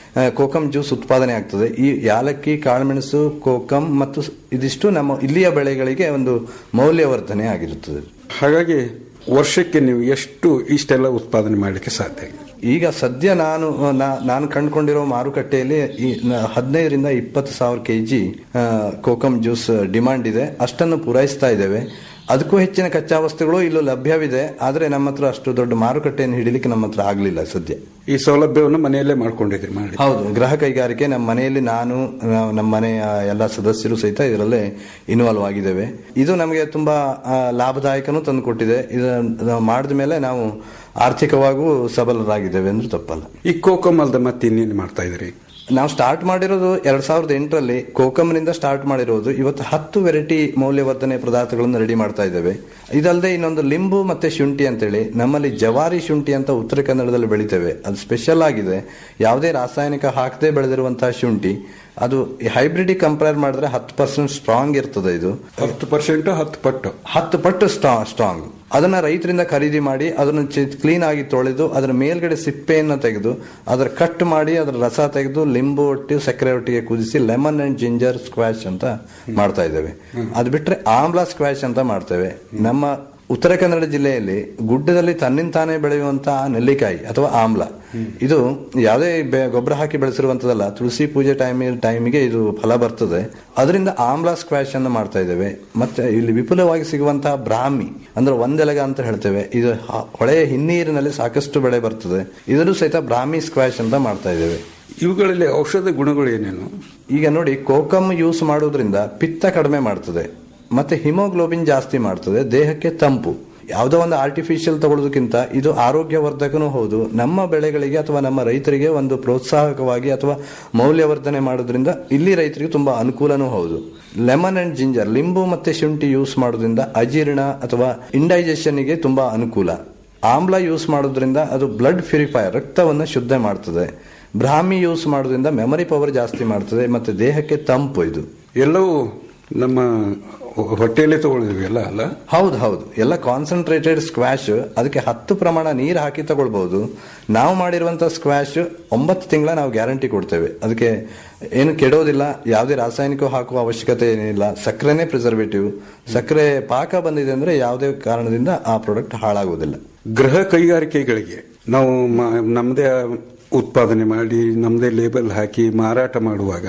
ಆ, ಕೋಕಂ ಜ್ಯೂಸ್ ಉತ್ಪಾದನೆ ಆಗ್ತದೆ ಈ ಯಾಲಕ್ಕಿ ಕಾಳುಮೆಣಸು ಕೋಕಂ ಮತ್ತು ಇದಿಷ್ಟು ನಮ್ಮ ಇಲ್ಲಿಯ ಬೆಳೆಗಳಿಗೆ ಒಂದು ಮೌಲ್ಯವರ್ಧನೆ ಆಗಿರುತ್ತದೆ ಹಾಗಾಗಿ ವರ್ಷಕ್ಕೆ ನೀವು ಎಷ್ಟು ಇಷ್ಟೆಲ್ಲ ಉತ್ಪಾದನೆ ಮಾಡಲಿಕ್ಕೆ ಸಾಧ್ಯ ಇದೆ ಈಗ ಸದ್ಯ ನಾನು ನಾ- ನಾನು ಕಂಡುಕೊಂಡಿರೋ ಮಾರುಕಟ್ಟೆಯಲ್ಲಿ ಈ ನ- ಹದಿನೈದರಿಂದ ಇಪ್ಪತ್ತು ಸಾವಿರ K G kokum juice demand ಇದೆ ಅಷ್ಟನ್ನು ಪೂರೈಸ್ತಾ ಇದ್ದೇವೆ ಅದಕ್ಕೂ ಹೆಚ್ಚಿನ ಕಚ್ಚಾ ವಸ್ತುಗಳು ಇಲ್ಲೂ ಲಭ್ಯವಿದೆ ಆದರೆ ನಮ್ಮ ಹತ್ರ ಅಷ್ಟು ದೊಡ್ಡ ಮಾರುಕಟ್ಟೆಯನ್ನು ಹಿಡಿಲಿಕ್ಕೆ ನಮ್ಮ ಹತ್ರ ಆಗಲಿಲ್ಲ ಸದ್ಯ ಈ ಸೌಲಭ್ಯವನ್ನು ಮನೆಯಲ್ಲೇ ಮಾಡ್ಕೊಂಡಿದ್ರಿ ಮಾಡಿ ಹೌದು ಗೃಹ ಕೈಗಾರಿಕೆ ನಮ್ಮ ಮನೆಯಲ್ಲಿ ನಾನು ನಾವು ನಮ್ಮ ಮನೆಯ ಎಲ್ಲ ಸದಸ್ಯರು ಸಹಿತ ಇದರಲ್ಲೇ ಇನ್ವಾಲ್ವ್ ಆಗಿದ್ದೇವೆ ಇದು ನಮಗೆ ತುಂಬಾ ಆ, ಲಾಭದಾಯಕನೂ ತಂದು ಕೊಟ್ಟಿದೆ ಇದನ್ನು ಮಾಡಿದ ಮೇಲೆ ನಾವು ಆರ್ಥಿಕವಾಗೂ ಸಬಲರಾಗಿದ್ದೇವೆ ಅಂದ್ರೆ ತಪ್ಪಲ್ಲ ಈ ಕೋಕಮ್ ಅಲ್ದ ಮತ್ತೆ ಇನ್ನೇನು ಮಾಡ್ತಾ ಇದ್ರಿ ನಾವು ಸ್ಟಾರ್ಟ್ ಮಾಡಿರೋದು ಎರಡ್ ಸಾವಿರದ ಎಂಟರಲ್ಲಿ ಕೋಕಮ್ನಿಂದ ಸ್ಟಾರ್ಟ್ ಮಾಡಿರೋದು ಇವತ್ತು ಹತ್ತು ವೆರೈಟಿ ಮೌಲ್ಯವರ್ಧನೆ ಪದಾರ್ಥಗಳನ್ನು ರೆಡಿ ಮಾಡ್ತಾ ಇದ್ದೇವೆ ಇದಲ್ಲದೆ ಇನ್ನೊಂದು ಲಿಂಬು ಮತ್ತೆ ಶುಂಠಿ ಅಂತೇಳಿ ನಮ್ಮಲ್ಲಿ ಜವಾರಿ ಶುಂಠಿ ಅಂತ ಉತ್ತರ ಕನ್ನಡದಲ್ಲಿ ಬೆಳಿತೇವೆ ಅದು ಸ್ಪೆಷಲ್ ಆಗಿದೆ ಯಾವುದೇ ರಾಸಾಯನಿಕ ಹಾಕದೆ ಬೆಳೆದಿರುವಂತಹ ಶುಂಠಿ ಅದು ಹೈಬ್ರಿಡ್ ಕಂಪೇರ್ ಮಾಡಿದ್ರೆ ಹತ್ತು ಪರ್ಸೆಂಟ್ ಸ್ಟ್ರಾಂಗ್ ಇರ್ತದೆ ಇದು ಹತ್ತು ಪರ್ಸೆಂಟ್ ಹತ್ತು ಪಟ್ಟು ಹತ್ತು ಪಟ್ಟು ಸ್ಟ್ರಾಂಗ್ ಅದನ್ನ ರೈತರಿಂದ ಖರೀದಿ ಮಾಡಿ ಅದನ್ನು ಕ್ಲೀನ್ ಆಗಿ ತೊಳೆದು ಅದರ ಮೇಲ್ಗಡೆ ಸಿಪ್ಪೆಯನ್ನು ತೆಗೆದು ಅದರ ಕಟ್ ಮಾಡಿ ಅದರ ರಸ ತೆಗೆದು ಲಿಂಬು ಒಟ್ಟು ಸಕ್ಕರೆ ಒಟ್ಟಿಗೆ ಕುದಿಸಿ ಲೆಮನ್ ಅಂಡ್ ಜಿಂಜರ್ ಸ್ಕ್ವಾಶ್ ಅಂತ ಮಾಡ್ತಾ ಇದ್ದೇವೆ ಅದು ಬಿಟ್ರೆ ಆಮ್ಲ ಸ್ಕ್ವಾಶ್ ಅಂತ ಮಾಡ್ತೇವೆ ನಮ್ಮ ಉತ್ತರ ಕನ್ನಡ ಜಿಲ್ಲೆಯಲ್ಲಿ ಗುಡ್ಡದಲ್ಲಿ ತನ್ನಿಂತಾನೇ ಬೆಳೆಯುವಂತಹ ನೆಲ್ಲಿಕಾಯಿ ಅಥವಾ ಆಮ್ಲ ಇದು ಯಾವುದೇ ಬೆ- ಗೊಬ್ಬರ ಹಾಕಿ ಬೆಳೆಸಿರುವಂತದಲ್ಲ ತುಳಸಿ ಪೂಜೆ ಟೈಮ್ ಟೈಮಿಗೆ ಇದು ಫಲ ಬರ್ತದೆ ಅದರಿಂದ ಆಮ್ಲ ಸ್ಕ್ವಾಶ್ ಅನ್ನು ಮಾಡ್ತಾ ಇದ್ದೇವೆ ಮತ್ತೆ ಇಲ್ಲಿ ವಿಪುಲವಾಗಿ ಸಿಗುವಂತಹ ಬ್ರಾಹ್ಮಿ ಅಂದ್ರೆ ಒಂದೆಲಗ ಅಂತ ಹೇಳ್ತೇವೆ ಇದು ಹ- ಹೊಳೆಯ ಹಿನ್ನೀರಿನಲ್ಲಿ ಸಾಕಷ್ಟು ಬೆಳೆ ಬರ್ತದೆ ಇದನ್ನು ಸಹಿತ ಬ್ರಾಹ್ಮಿ ಸ್ಕ್ವಾಶ್ ಅಂತ ಮಾಡ್ತಾ ಇದ್ದೇವೆ ಇವುಗಳಲ್ಲಿ ಔಷಧ ಗುಣಗಳು ಏನೇನು ಈಗ ನೋಡಿ ಕೋಕಮ್ ಯೂಸ್ ಮಾಡೋದ್ರಿಂದ ಪಿತ್ತ ಕಡಿಮೆ ಮಾಡ್ತದೆ ಮತ್ತೆ ಹಿಮೋಗ್ಲೋಬಿನ್ ಜಾಸ್ತಿ ಮಾಡ್ತದೆ ದೇಹಕ್ಕೆ ತಂಪು ಯಾವುದೋ ಒಂದು ಆರ್ಟಿಫಿಷಿಯಲ್ ತಗೊಳ್ಳೋದಕ್ಕಿಂತ ಇದು ಆರೋಗ್ಯವರ್ಧಕನೂ ಹೌದು ನಮ್ಮ ಬೆಳೆಗಳಿಗೆ ಅಥವಾ ನಮ್ಮ ರೈತರಿಗೆ ಒಂದು ಪ್ರೋತ್ಸಾಹಕವಾಗಿ ಅಥವಾ ಮೌಲ್ಯವರ್ಧನೆ ಮಾಡೋದ್ರಿಂದ ಇಲ್ಲಿ ರೈತರಿಗೆ ತುಂಬಾ ಅನುಕೂಲನೂ ಹೌದು ಲೆಮನ್ ಅಂಡ್ ಜಿಂಜರ್ ಲಿಂಬು ಮತ್ತೆ ಶುಂಠಿ ಯೂಸ್ ಮಾಡೋದ್ರಿಂದ ಅಜೀರ್ಣ ಅಥವಾ ಇಂಡೈಜೆಷನ್ಗೆ ತುಂಬಾ ಅನುಕೂಲ ಆಮ್ಲ ಯೂಸ್ ಮಾಡೋದ್ರಿಂದ ಅದು ಬ್ಲಡ್ ಪ್ಯೂರಿಫೈಯರ್ ರಕ್ತವನ್ನು ಶುದ್ಧ ಮಾಡ್ತದೆ ಬ್ರಾಹ್ಮಿ ಯೂಸ್ ಮಾಡೋದ್ರಿಂದ ಮೆಮರಿ ಪವರ್ ಜಾಸ್ತಿ ಮಾಡ್ತದೆ ಮತ್ತೆ ದೇಹಕ್ಕೆ ತಂಪು ಇದು ಎಲ್ಲವೂ ನಮ್ಮ ಹೊಟ್ಟೆಯಲ್ಲಿ ತಗೊಳ್ಳಿದ್ವಿ ಎಲ್ಲ ಅಲ್ಲ ಹೌದು ಹೌದು ಎಲ್ಲ ಕಾನ್ಸಂಟ್ರೇಟೆಡ್ ಸ್ಕ್ವಾಶ್ ಅದಕ್ಕೆ ಹತ್ತು ಪ್ರಮಾಣ ನೀರು ಹಾಕಿ ತಗೊಳ್ಬಹುದು ನಾವು ಮಾಡಿರುವಂತ ಸ್ಕ್ವಾಶ್ ಒಂಬತ್ತು ತಿಂಗಳ ನಾವು ಗ್ಯಾರಂಟಿ ಕೊಡ್ತೇವೆ ಅದಕ್ಕೆ ಏನು ಕೆಡೋದಿಲ್ಲ ಯಾವುದೇ ರಾಸಾಯನಿಕ ಹಾಕುವ ಅವಶ್ಯಕತೆ ಏನಿಲ್ಲ ಸಕ್ಕರೆನೇ ಪ್ರಿಸರ್ವೇಟಿವ್ ಸಕ್ಕರೆ ಪಾಕ ಬಂದಿದೆ ಅಂದ್ರೆ ಯಾವುದೇ ಕಾರಣದಿಂದ ಆ ಪ್ರಾಡಕ್ಟ್ ಹಾಳಾಗುವುದಿಲ್ಲ ಗೃಹ ಕೈಗಾರಿಕೆಗಳಿಗೆ ನಾವು ಮ- ನಮ್ಮದೇ ಉತ್ಪಾದನೆ ಮಾಡಿ ನಮ್ಮದೇ ಲೇಬಲ್ ಹಾಕಿ ಮಾರಾಟ ಮಾಡುವಾಗ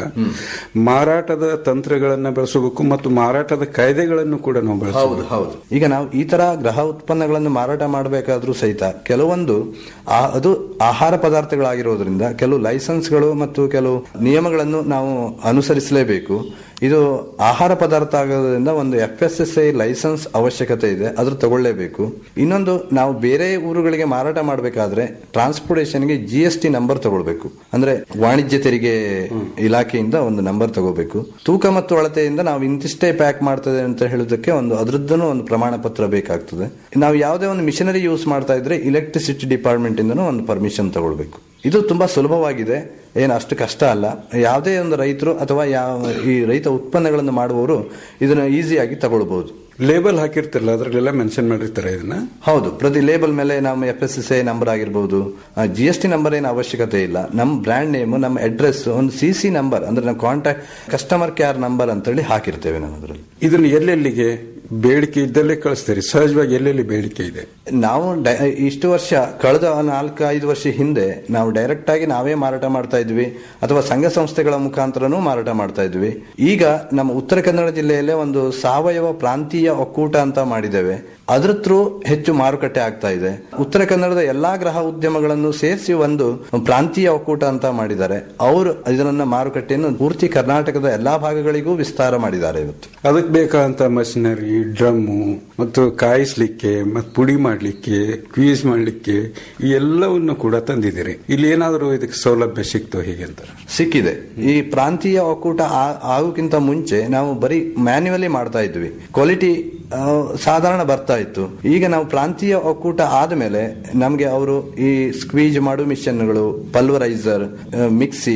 ಮಾರಾಟದ ತಂತ್ರಗಳನ್ನ ಬೆಳೆಸಬೇಕು ಮತ್ತು ಮಾರಾಟದ ಕಾಯ್ದೆಗಳನ್ನು ಕೂಡ ನಾವು ಹೌದು ಬೆಳೆಸಬಹುದು ಹೌದು ಈಗ ನಾವು ಈ ತರ ಗೃಹ ಉತ್ಪನ್ನಗಳನ್ನು ಮಾರಾಟ ಮಾಡಬೇಕಾದ್ರೂ ಸಹಿತ ಕೆಲವೊಂದು ಆ- ಅದು ಆಹಾರ ಪದಾರ್ಥಗಳಾಗಿರೋದ್ರಿಂದ ಕೆಲವು ಲೈಸೆನ್ಸ್ಗಳು ಮತ್ತು ಕೆಲವು ನಿಯಮಗಳನ್ನು ನಾವು ಅನುಸರಿಸಲೇಬೇಕು ಇದು ಆಹಾರ ಪದಾರ್ಥ ಆಗೋದ್ರಿಂದ ಒಂದು F S S I license ಅವಶ್ಯಕತೆ ಇದೆ ಅದ್ರ ತಗೊಳ್ಳೇಬೇಕು ಇನ್ನೊಂದು ನಾವು ಬೇರೆ ಊರುಗಳಿಗೆ ಮಾರಾಟ ಮಾಡಬೇಕಾದ್ರೆ ಟ್ರಾನ್ಸ್ಪೋರ್ಟೇಷನ್ಗೆ ಜಿ ಎಸ್ ಟಿ ನಂಬರ್ ತಗೊಳ್ಬೇಕು ಅಂದ್ರೆ ವಾಣಿಜ್ಯ ತೆರಿಗೆ ಇಲಾಖೆಯಿಂದ ಒಂದು ನಂಬರ್ ತಗೋಬೇಕು ತೂಕ ಮತ್ತು ಅಳತೆಯಿಂದ ನಾವು ಇಂತಿಷ್ಟೇ ಪ್ಯಾಕ್ ಮಾಡ್ತದೆ ಅಂತ ಹೇಳೋದಕ್ಕೆ ಒಂದು ಅದ್ರದ್ದೂ ಒಂದು ಪ್ರಮಾಣ ಪತ್ರ ಬೇಕಾಗ್ತದೆ ನಾವು ಯಾವುದೇ ಒಂದು ಮಿಷನರಿ ಯೂಸ್ ಮಾಡ್ತಾ ಇದ್ರೆ ಇಲೆಕ್ಟ್ರಿಸಿಟಿ ಡಿಪಾರ್ಟ್ಮೆಂಟ್ ಇಂದನೂ ಒಂದು ಪರ್ಮಿಷನ್ ತಗೊಳ್ಬೇಕು ಇದು ತುಂಬಾ ಸುಲಭವಾಗಿದೆ ಏನು ಅಷ್ಟು ಕಷ್ಟ ಅಲ್ಲ ಯಾವುದೇ ಒಂದು ರೈತರು ಅಥವಾ ಯಾವ ಈ ರೈತ ಉತ್ಪನ್ನಗಳನ್ನು ಮಾಡುವವರು ಇದನ್ನು ಈಸಿಯಾಗಿ ತಗೊಳ್ಬಹುದು ಲೇಬಲ್ ಹಾಕಿರ್ತಿರಲ್ಲ ಅದರಲ್ಲೆಲ್ಲ ಮೆನ್ಷನ್ ಮಾಡಿರ್ತಾರೆ ಇದನ್ನ ಹೌದು ಪ್ರತಿ ಲೇಬಲ್ ಮೇಲೆ ನಮ್ಮ F S S I number ಆಗಿರ್ಬೋದು ಜಿ ಎಸ್ ಟಿ ನಂಬರ್ ಏನು ಅವಶ್ಯಕತೆ ಇಲ್ಲ ನಮ್ಮ ಬ್ರ್ಯಾಂಡ್ ನೇಮ್ ನಮ್ಮ ಅಡ್ರೆಸ್ ಒಂದು ಸಿ ಸಿ ನಂಬರ್ ಅಂದ್ರೆ ನಮ್ಮ ಕಾಂಟ್ಯಾಕ್ಟ್ ಕಸ್ಟಮರ್ ಕೇರ್ ನಂಬರ್ ಅಂತೇಳಿ ಹಾಕಿರ್ತೇವೆ ನಾವು ಅದರಲ್ಲಿ ಇದನ್ನ ಎಲ್ಲೆಲ್ಲಿಗೆ ಬೇಡಿಕೆ ಇದ್ದಲ್ಲೇ ಕಳಿಸ್ತೀರಿ ಸಹಜವಾಗಿ ಎಲ್ಲೆಲ್ಲಿ ಬೇಡಿಕೆ ಇದೆ ನಾವು ಡೈ- ಇಷ್ಟು ವರ್ಷ ಕಳೆದ ನಾಲ್ಕು ಐದು ವರ್ಷ ಹಿಂದೆ ನಾವು ಡೈರೆಕ್ಟ್ ಆಗಿ ನಾವೇ ಮಾರಾಟ ಮಾಡ್ತಾ ಇದ್ವಿ ಅಥವಾ ಸಂಘ ಸಂಸ್ಥೆಗಳ ಮುಖಾಂತರನೂ ಮಾರಾಟ ಮಾಡ್ತಾ ಇದ್ವಿ ಈಗ ನಮ್ಮ ಉತ್ತರ ಕನ್ನಡ ಜಿಲ್ಲೆಯಲ್ಲೇ ಒಂದು ಸಾವಯವ ಪ್ರಾಂತೀಯ ಒಕ್ಕೂಟ ಅಂತ ಮಾಡಿದ್ದೇವೆ ಅದ್ರ ಥ್ರೂ ಹೆಚ್ಚು ಮಾರುಕಟ್ಟೆ ಆಗ್ತಾ ಇದೆ ಉತ್ತರ ಕನ್ನಡದ ಎಲ್ಲಾ ಗೃಹ ಉದ್ಯಮಗಳನ್ನು ಸೇರಿಸಿ ಒಂದು ಪ್ರಾಂತೀಯ ಒಕ್ಕೂಟ ಅಂತ ಮಾಡಿದ್ದಾರೆ ಅವರು ಇದನ್ನ ಮಾರುಕಟ್ಟೆಯನ್ನು ಪೂರ್ತಿ ಕರ್ನಾಟಕದ ಎಲ್ಲಾ ಭಾಗಗಳಿಗೂ ವಿಸ್ತಾರ ಮಾಡಿದ್ದಾರೆ ಇವತ್ತು ಅದಕ್ಕೆ ಬೇಕಾದಂತ ಮಷಿನರಿ ಡ್ರಮ್ಮು ಮತ್ತು ಕಾಯಿಸ್ಲಿಕ್ಕೆ ಮತ್ತು ಪುಡಿ ಮಾಡ್ಲಿಕ್ಕೆ ಕ್ವೀಸ್ ಮಾಡ್ಲಿಕ್ಕೆ ಈ ಎಲ್ಲವನ್ನು ಕೂಡ ತಂದಿದ್ದೀರಿ ಇಲ್ಲಿ ಏನಾದರೂ ಇದಕ್ಕೆ ಸೌಲಭ್ಯ ಸಿಕ್ತೋ ಹೀಗೆ ಅಂತ ಸಿಕ್ಕಿದೆ ಈ ಪ್ರಾಂತೀಯ ಒಕ್ಕೂಟ ಆ- ಆಗೋಕ್ಕಿಂತ ಮುಂಚೆ ನಾವು ಬರೀ ಮ್ಯಾನ್ಯುವಲಿ ಮಾಡ್ತಾ ಇದ್ವಿ ಕ್ವಾಲಿಟಿ ಸಾಧಾರಣ ಬರ್ತಾ ಇತ್ತು ಈಗ ನಾವು ಪ್ರಾಂತೀಯ ಒಕ್ಕೂಟ ಆದ್ಮೇಲೆ ನಮಗೆ ಅವರು ಈ ಸ್ಕ್ವೀಜ್ ಮಾಡೋ ಮಿಷನ್ಗಳು ಪಲ್ವರೈಸರ್ ಮಿಕ್ಸಿ